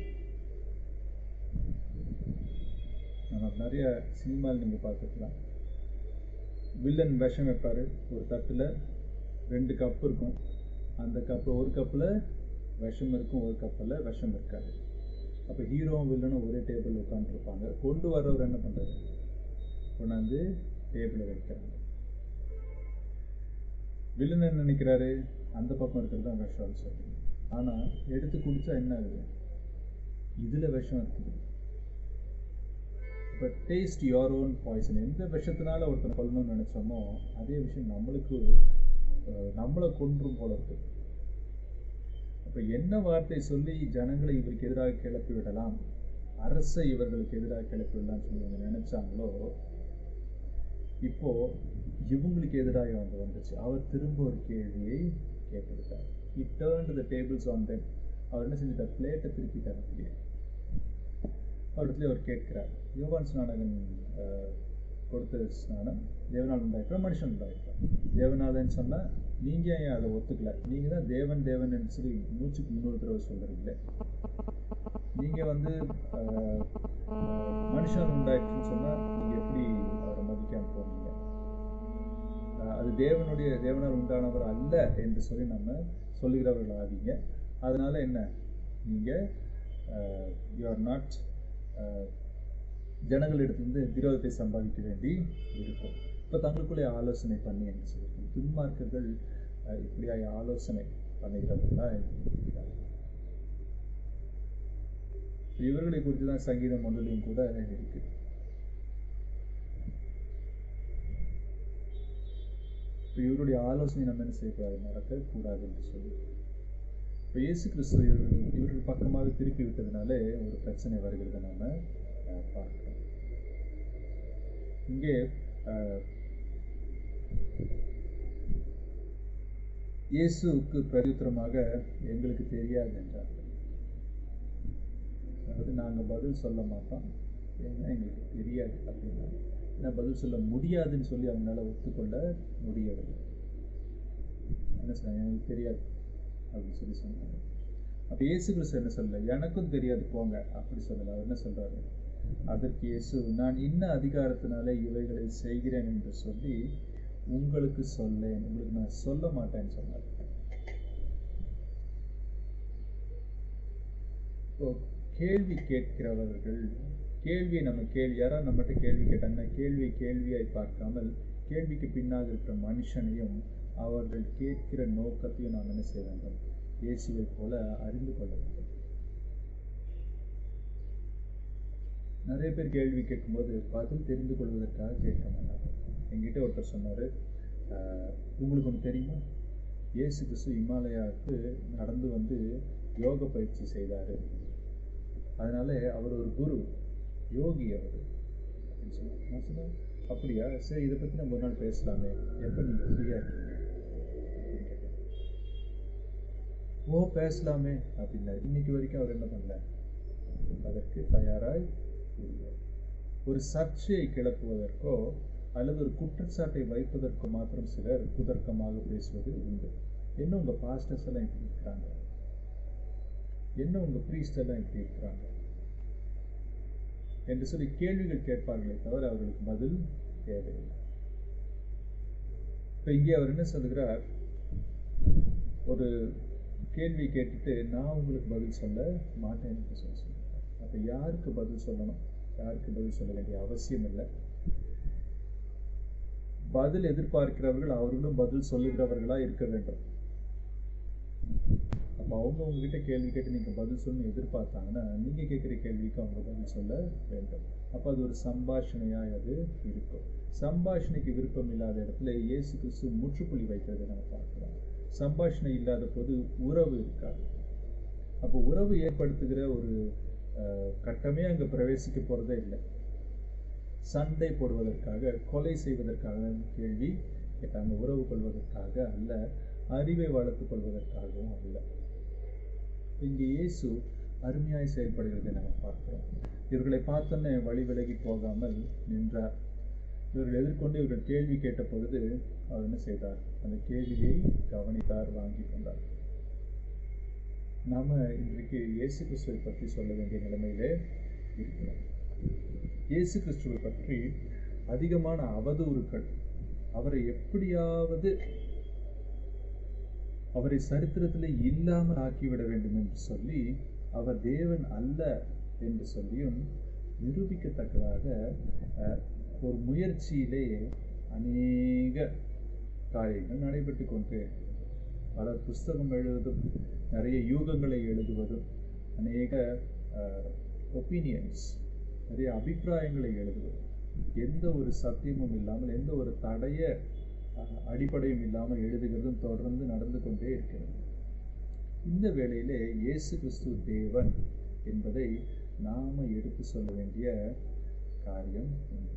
S1: நம்ம நிறைய சினிமாவில் நீங்கள் பார்த்துக்கலாம் வில்லன் விஷம் வைப்பார் ஒரு தட்டில் ரெண்டு கப் இருக்கும் அந்த கப்பு ஒரு கப்பில் விஷம் இருக்கும் ஒரு கப்பில் விஷம் இருக்காது அப்போ ஹீரோவும் வில்லனும் ஒரே டேபிள் உட்காந்துருப்பாங்க கொண்டு வர்றவர் என்ன பண்ணுறாரு கொண்டாந்து டேபிளை வைக்கிறாங்க வில்லன் என்ன நினைக்கிறாரு அந்த பக்கம் இருக்கிறது தான் விஷம்னு சொல்லி ஆனால் எடுத்து குடிச்சா என்ன ஆகுது இதில் விஷம் இருக்குது இப்போ டேஸ்ட் யோர் ஓன் பாய்சன் எந்த விஷத்தினால ஒருத்தர் கொல்லணும்னு நினைச்சோமோ அதே விஷயம் நம்மளுக்கு அஹ், நம்மளை கொன்றும் போல இருக்கு அப்போ என்ன வார்த்தை சொல்லி ஜனங்களை இவருக்கு எதிராக கிளப்பி விடலாம் அரசை இவர்களுக்கு எதிராக கிளப்பி விடலாம்னு சொல்லி அவங்க நினைச்சாங்களோ இப்போ இவங்களுக்கு எதிராக வந்து வந்துச்சு அவர் திரும்ப ஒரு கேள்வியை கேட்டிருக்கார் he turned the tables on them அவர் என்ன செஞ்சிட்டார் பிளேட்டை திருப்பிட்டார் அப்படியே அவரிடத்துல அவர் கேட்கிறார் யோவான் ஸ்நானகன் அஹ், கொடுத்த ஸ்நானம் தேவனால் உண்டாயிருக்கிற மனுஷன் உண்டாயிருக்கார் தேவனாலன்னு சொன்னா நீங்க ஏன் அதை ஒத்துக்கல நீங்க தான் தேவன் தேவன் சொல்லி மூச்சுக்கு முன்னூறு தடவை சொல்றீங்களே நீங்க வந்து அஹ், அஹ், மனுஷன் உண்டாயிருச்சுன்னு சொன்னா நீங்க எப்படி அவரை மதிக்காம போறீங்க அஹ், அது தேவனுடைய தேவனால் உண்டானவர் அல்ல என்று சொல்லி நம்ம சொல்லுகிறவர்கள் ஆவீங்க அதனால என்ன நீங்க யூ ஆர் நாட் ஜனங்களிடத்திலிருந்து விரோதத்தை சம்பாதிக்க வேண்டி இருக்கும் இப்போ தங்களுக்குள்ளே ஆலோசனை பண்ணி என்று சொல்லி துன்மார்க்கர்கள் அஹ், இப்படியாய் ஆலோசனை பண்ணுகிறவர்களா இருக்கிறார்கள் இவர்களை குறித்து தான் சங்கீதம் ஒன்றிலையும் கூட இருக்கு இப்போ இவருடைய ஆலோசனை நம்ம என்ன செய்யக்கூடாது நடக்கக்கூடாது என்று சொல்லி இப்போ இயேசு கிறிஸ்து இவர்கள் இவர்கள் பக்கமாக திருப்பி விட்டதுனால ஒரு பிரச்சனை வருகிறத நாம அஹ், பார்க்கிறோம் இங்கே அஹ், இயேசுவுக்கு பிரதியுத்தரமாக எங்களுக்கு தெரியாது என்றார்கள் அதாவது நாங்கள் பதில் சொல்ல மாட்டோம் ஏன்னா எங்களுக்கு தெரியாது அப்படின்னா ஏன்னா பதில் சொல்ல முடியாதுன்னு சொல்லி அவங்களால ஒத்துக்கொள்ள முடியவில்லை என்ன சொன்னாங்க எனக்கு தெரியாது அப்படின்னு சொல்லி சொன்னாங்க அப்போ இயேசு கிறிஸ்து என்ன சொல்லல எனக்கும் தெரியாது போங்க அப்படி சொல்லல அவர் என்ன சொல்றாரு அதற்கு இயேசு நான் இன்ன அதிகாரத்தினாலே இவைகளை செய்கிறேன் என்று சொல்லி உங்களுக்கு சொல்லேன் உங்களுக்கு நான் சொல்ல மாட்டேன்னு சொன்னார் இப்போ கேள்வி கேட்கிறவர்கள் கேள்வியை நம்ம கேள்வி யாராவது நம்மகிட்ட கேள்வி கேட்டாங்கன்னா கேள்வியை கேள்வியாய் பார்க்காமல் கேள்விக்கு பின்னாக இருக்கிற மனுஷனையும் அவர்கள் கேட்கிற நோக்கத்தையும் நாம் என்ன செய்ய வேண்டும் இயேசுவை போல அறிந்து கொள்ள வேண்டும் நிறைய பேர் கேள்வி கேட்கும்போது பதில் தெரிந்து கொள்வதற்காக கேட்க மாட்டாங்க என்கிட்ட ஒருத்தர் சொன்னார் உங்களுக்கு ஒன்று தெரியுமா இயேசு கிறிஸ்து இமாலயாவுக்கு நடந்து வந்து யோக பயிற்சி செய்தார் அதனால அவர் ஒரு குரு யோகி அவர் அப்படின்னு சொன்னார். நான் சொன்னேன் அப்படியா சரி இதை பற்றி நம்ம ஒரு நாள் பேசலாமே எப்போ நீங்கள் ஃப்ரீயாக இருக்கீங்க அப்படின்னு கேட்டேன். ஓ பேசலாமே அப்படின்னாரு இன்னைக்கு வரைக்கும் அவர் என்ன பண்ணல அதற்கு தயாராய் இல்லை ஒரு சர்ச்சையை கிளப்புவதற்கோ அல்லது ஒரு குற்றச்சாட்டை வைப்பதற்கோ மாத்திரம் சிலர் குதர்க்கமாக பேசுவது உண்டு என்ன உங்க பாஸ்டர்ஸ் எல்லாம் இப்படி இருக்கிறாங்க என்ன உங்க priest எல்லாம் இப்படி இருக்கிறாங்க என்று சொல்லி கேள்விகள் கேட்பார்களே தவிர அவர்களுக்கு பதில் தேவையில்லை இப்ப இங்கே அவர் என்ன சொல்லுகிறார் ஒரு கேள்வி கேட்டுட்டு நான் உங்களுக்கு பதில் சொல்ல மாட்டேன் என்று சொல்லி சொல்லுகிறார் அப்ப யாருக்கு பதில் சொல்லணும் யாருக்கு பதில் சொல்ல வேண்டிய அவசியம் இல்லை பதில் எதிர்பார்க்கிறவர்கள் அவர்களும் பதில் சொல்லுகிறவர்களா இருக்க வேண்டும் அப்ப அவங்க உங்ககிட்ட கேள்வி கேட்டு நீங்க பதில் சொல்லணும் எதிர்பார்த்தாங்கன்னா நீங்க கேட்குற கேள்விக்கு அவங்க பதில் சொல்ல வேண்டும் அப்ப அது ஒரு சம்பாஷணையாய் அது இருக்கும் சம்பாஷணைக்கு விருப்பம் இல்லாத இடத்துல இயேசு கிறிஸ்து முற்றுப்புள்ளி வைக்கிறதை நம்ம பார்க்கிறோம் சம்பாஷணை இல்லாத போது உறவு இருக்காது அப்போ உறவு ஏற்படுத்துகிற ஒரு அஹ், கட்டமே அங்க பிரவேசிக்க போறதே இல்லை சண்டை போடுவதற்காக கொலை செய்வதற்காக கேள்வி கேட்டாங்க உறவு கொள்வதற்காக அல்ல அறிவை வளர்த்துக் கொள்வதற்காகவும் அல்ல இங்கே இயேசு அருமையாய் செயல்படுகிறதை நம்ம பார்க்கிறோம் இவர்களை பார்த்தோன்னே வழி விலகி போகாமல் நின்றார் இவர்கள் எதிர்கொண்டு இவர்கள் கேள்வி கேட்ட பொழுது அவர் என்ன செய்தார் அந்த கேள்வியை கவனித்தார் வாங்கி கொண்டார் நாம இன்றைக்கு இயேசு கிறிஸ்துவை பற்றி சொல்ல வேண்டிய நிலைமையிலே இருக்கிறோம் இயேசு கிறிஸ்துவை பற்றி அதிகமான அவதூறுகள் அவரை எப்படியாவது அவரை சரித்திரத்தில் இல்லாமல் ஆக்கிவிட வேண்டும் என்று சொல்லி அவர் தேவன் அல்ல என்று சொல்லியும் நிரூபிக்கத்தக்கதாக அஹ், ஒரு முயற்சியிலே அநேக காரியங்கள் நடைபெற்று கொண்டே பலர் புஸ்தகம் எழுதுவதும் நிறைய யூகங்களை எழுதுவதும் அநேக ஒப்பீனியன்ஸ் நிறைய அபிப்பிராயங்களை எழுதுவதும் எந்த ஒரு சத்தியமும் இல்லாமல் எந்த ஒரு தடைய அஹ், அடிப்படையும் இல்லாமல் எழுதுகிறதும் தொடர்ந்து நடந்து கொண்டே இருக்கிறது இந்த வேளையிலே இயேசு கிறிஸ்து தேவன் என்பதை நாம எடுத்து சொல்ல வேண்டிய காரியம் உண்டு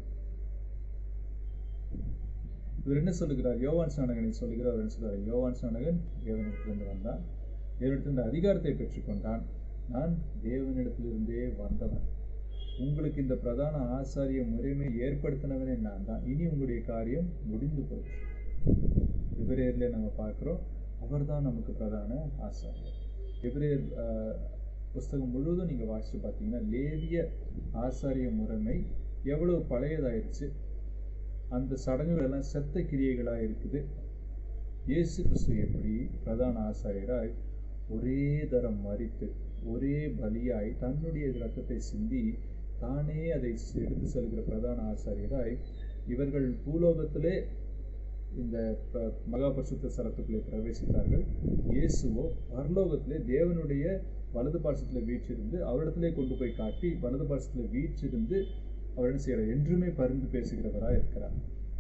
S1: இவர் என்ன சொல்லுகிறார் யோவான் ஸ்நானகனை சொல்லுகிறார் அவர் என்ன சொல்றார் யோவான் ஸ்நானகன் தேவனிடத்திலிருந்து வந்தான் தேவனிடத்திலிருந்து அதிகாரத்தை பெற்றுக்கொண்டான் நான் தேவனிடத்திலிருந்தே வந்தவன் உங்களுக்கு இந்த பிரதான ஆசாரிய முறைமை ஏற்படுத்தினவனே நான் தான் இனி உங்களுடைய காரியம் முடிந்து போச்சு எபிரேயர்ல நம்ம பார்க்கிறோம் அவர்தான் நமக்கு பிரதான ஆசாரியர் எபிரேயர் ஆஹ், புஸ்தகம் முழுவதும் நீங்க வாசிச்சு பார்த்தீங்கன்னா லேவிய ஆசாரிய முறைமை எவ்வளவு பழையதாயிருச்சு அந்த சடங்குகள் எல்லாம் செத்த கிரியைகளா இருக்குது இயேசு கிறிஸ்து எப்படி பிரதான ஆசாரியராய் ஒரே தரம் மறித்து ஒரே பலியாய் தன்னுடைய இரத்தத்தை சிந்தி தானே அதை எடுத்து செல்கிற பிரதான ஆசாரியராய் இவர்கள் பூலோகத்திலே இந்த ப- மகா பரிசுத்த சரத்துக்குள்ளே பிரவேசித்தார்கள் இயேசுவோ பரலோகத்திலே தேவனுடைய வலது பாசத்தில் வீற்றிருந்து அவரிடத்திலே கொண்டு போய் காட்டி வலது பாசத்தில் வீற்றிருந்து அவர் என்ன செய்யறார் என்றுமே பரிந்து பேசுகிறவராக இருக்கிறார்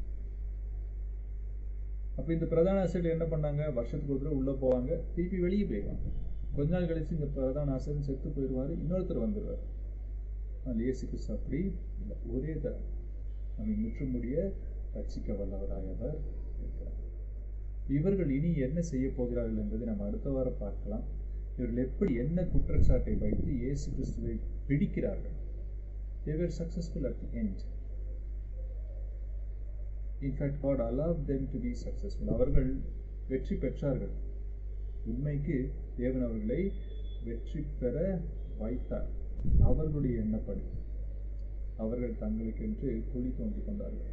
S1: அப்ப இந்த பிரதான ஆசிரியர் என்ன பண்ணாங்க வருஷத்துக்கு ஒரு தடவை உள்ள போவாங்க திருப்பி வெளியே போயிடுவாங்க கொஞ்ச நாள் கழிச்சு இந்த பிரதான ஆசிரியர் செத்து போயிடுவாரு இன்னொருத்தர் வந்துடுவார் ஆனால் இயேசு கிறிஸ்து அப்படி இல்லை ஒரே தரம் நம்மை முற்றுமுடிய ரட்சிக்க வல்லவராயவர் இருக்கிறார் இவர்கள் இனி என்ன செய்ய போகிறார்கள் என்பதை நம்ம அடுத்த வாரம் பார்க்கலாம் இவர்கள் எப்படி என்ன குற்றச்சாட்டை வைத்து இயேசு கிறிஸ்துவை பிடிக்கிறார்கள் they were successful at the end in fact god allowed them to be successful அவர்கள் வெற்றி பெற்றார்கள் உண்மைக்கு தேவன் அவர்களை வெற்றி பெற வைத்தார் அவர்களுடைய எண்ணப்படி அவர்கள் தங்களுக்கென்று குழி தோண்டிக் கொண்டார்கள்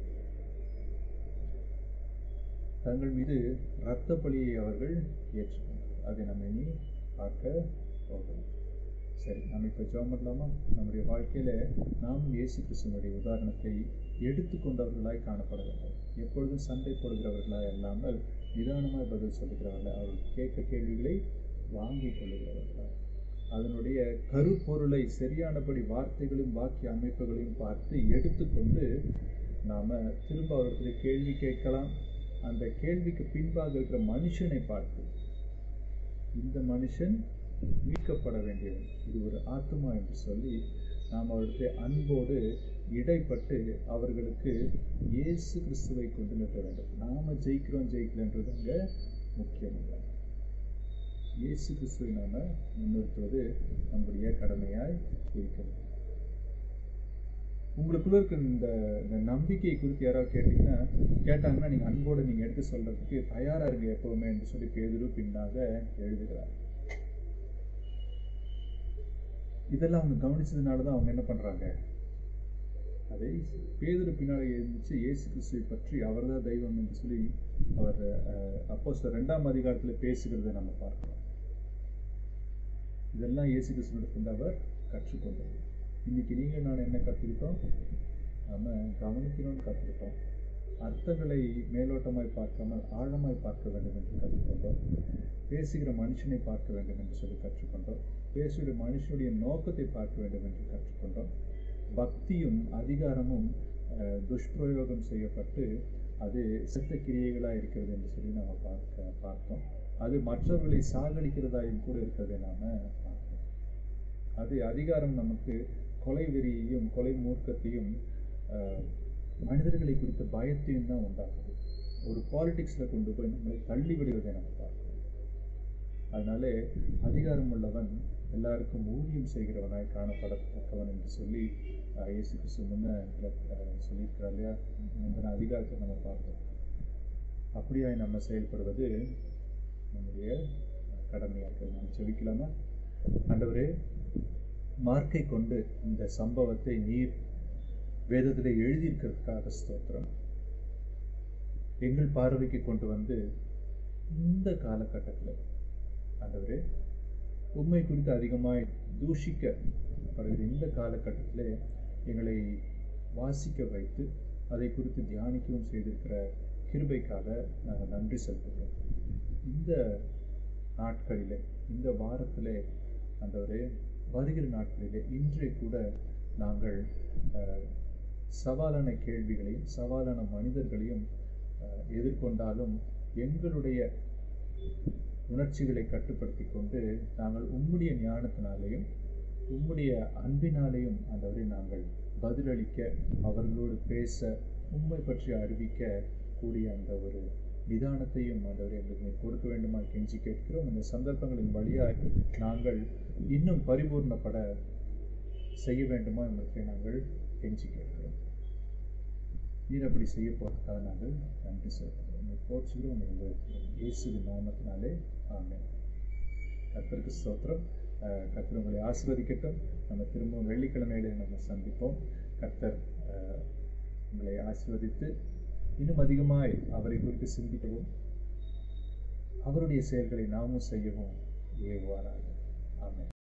S1: தங்கள் மீது இரத்த பலியை அவர்கள் ஏற்றுக்கொண்டார்கள் அதை நம்ம இனி பார்க்க போகிறோம் சரி நம்ம இப்போ ஜெபம் பண்ணலாமா நம்முடைய வாழ்க்கையில நாம் இயேசு கிறிஸ்துவனுடைய உதாரணத்தை எடுத்துக்கொண்டவர்களாய் காணப்பட வேண்டும் எப்பொழுதும் சண்டை போடுகிறவர்களாய் அல்லாமல் நிதானமாய் பதில் சொல்லுகிறவர்களாய் அவர்கள் கேட்க கேள்விகளை வாங்கிக் கொள்ளுகிறவர்களாய் அதனுடைய கருப்பொருளை சரியானபடி வார்த்தைகளையும் வாக்கிய அமைப்புகளையும் பார்த்து எடுத்துக்கொண்டு நாம திரும்ப அவர்களை கேள்வி கேட்கலாம் அந்த கேள்விக்கு பின்பாக இருக்கிற மனுஷனை பார்த்து இந்த மனுஷன் மீட்கப்பட வேண்டியவன் இது ஒரு ஆத்மா என்று சொல்லி நாம் அவர்களுக்கு அன்போடு இடைப்பட்டு அவர்களுக்கு இயேசு கிறிஸ்துவை கொண்டு நிறுத்த வேண்டும் நாம ஜெயிக்கிறோம் ஜெயிக்கலன்றது அங்க முக்கியம் இல்லை இயேசு கிறிஸ்துவை நாம முன்னிறுத்துவது நம்முடைய கடமையாய் இருக்கிறது உங்களுக்குள்ள இருக்க இந்த இந்த நம்பிக்கையை குறித்து யாராவது கேட்டீங்கன்னா கேட்டாங்கன்னா நீங்க அன்போடு நீங்க எடுத்து சொல்றதுக்கு தயாரா இருங்க எப்பவுமே என்று சொல்லி பேதுரு பின்னாக எழுதுகிறார் இதெல்லாம் அவங்க கவனிச்சதுனால தான் அவங்க என்ன பண்றாங்க அதை பேதுரு பின்னாடி இருந்துச்சு இயேசு கிறிஸ்துவை பற்றி அவர்தான் தெய்வம் என்று சொல்லி அவர் அப்போ ரெண்டாம் அதிகாரத்தில் பேசுகிறதை நம்ம பார்க்கிறோம் இதெல்லாம் இயேசு கிறிஸ்துவிடத்திலிருந்து அவர் கற்றுக்கொண்டது இன்னைக்கு நீங்க நான் என்ன கற்றுக்கிட்டோம் நம்ம கவனிக்கணும்னு கற்றுக்கிட்டோம் அர்த்தங்களை மேலோட்டமாய் பார்க்காமல் ஆழமாய் பார்க்க வேண்டும் என்று கற்றுக்கொண்டோம் பேசுகிற மனுஷனை பார்க்க வேண்டும் என்று சொல்லி கற்றுக்கொண்டோம் பேசுகிற மனுஷனுடைய நோக்கத்தை பார்க்க வேண்டும் என்று கற்றுக்கொண்டோம் பக்தியும் அதிகாரமும் அஹ், துஷ்பிரயோகம் செய்யப்பட்டு அது செத்த கிரியைகளாக இருக்கிறது என்று சொல்லி நம்ம பார்க்க பார்த்தோம் அது மற்றவர்களை சாகடிக்கிறதாயும் கூட இருக்கிறதை நாம பார்த்தோம் அது அதிகாரம் நமக்கு கொலை வெறியையும் கொலை மூர்க்கத்தையும் அஹ், மனிதர்களை குறித்த பயத்தையும் தான் உண்டாக்குது ஒரு பாலிடிக்ஸில் கொண்டு போய் நம்மளை தள்ளி விடுவதை நம்ம பார்க்கிறோம் அதனாலே அதிகாரம் உள்ளவன் எல்லாருக்கும் ஊதியம் செய்கிறவனாய் காணப்படத்தக்கவன் என்று சொல்லி அஹ், இயேசு கிறிஸ்து முன்ன அஹ், சொல்லியிருக்கிறார் இல்லையா முந்தின அதிகாரத்தை நம்ம பார்த்தோம் அப்படியாய் நம்ம செயல்படுவது நம்முடைய கடமையாக இருக்குது நம்ம செவிக்கலாமா ஆண்டவரே மார்க்கை கொண்டு இந்த சம்பவத்தை நீர் வேதத்தில் எழுதியிருக்கிறதுக்காக ஸ்தோத்திரம் எங்கள் பார்வைக்கு கொண்டு வந்து இந்த காலகட்டத்தில் ஆண்டவரே உண்மை குறித்து அதிகமாய் தூஷிக்கப்படுகிற இந்த காலகட்டத்தில் எங்களை வாசிக்க வைத்து அதை குறித்து தியானிக்கவும் செய்திருக்கிற கிருபைக்காக நாங்கள் நன்றி செலுத்துகிறோம் இந்த நாட்களிலே இந்த வாரத்திலே ஆண்டவரே வருகிற நாட்களிலே இன்றே கூட நாங்கள் அஹ், சவாலான கேள்விகளையும் சவாலான மனிதர்களையும் அஹ், எதிர்கொண்டாலும் எங்களுடைய உணர்ச்சிகளை கட்டுப்படுத்தி கொண்டு நாங்கள் உம்முடைய ஞானத்தினாலேயும் உம்முடைய அன்பினாலேயும் ஆண்டவரை நாங்கள் பதிலளிக்க அவர்களோடு பேச உண்மை பற்றி அறிவிக்க கூடிய அந்த ஒரு நிதானத்தையும் ஆண்டவரை எங்களுக்கு நீர் கொடுக்க வேண்டுமா கெஞ்சி கேட்கிறோம் இந்த சந்தர்ப்பங்களின் வழியாய் நாங்கள் இன்னும் பரிபூர்ணப்பட செய்ய வேண்டுமா என்பதை நாங்கள் கெஞ்சி கேட்கிறோம் நீர் அப்படி செய்ய போறதுக்காக நாங்கள் நன்றி செலுத்துகிறோம் உங்களை போற்றுகிறோம் உங்களை இயேசுவின் நாமத்தினாலே ஆமென் கர்த்தருக்கு ஸ்தோத்திரம் அஹ், கர்த்தர் உங்களை ஆசீர்வதிக்கட்டும் நம்ம திரும்பவும் வெள்ளிக்கிழமையில நம்ம சந்திப்போம் கர்த்தர் அஹ், உங்களை ஆசீர்வதித்து இன்னும் அதிகமாய் அவரை குறித்து சிந்திக்கவும் அவருடைய செயல்களை நாமும் செய்யவும் ஏவுவாராக ஆமென்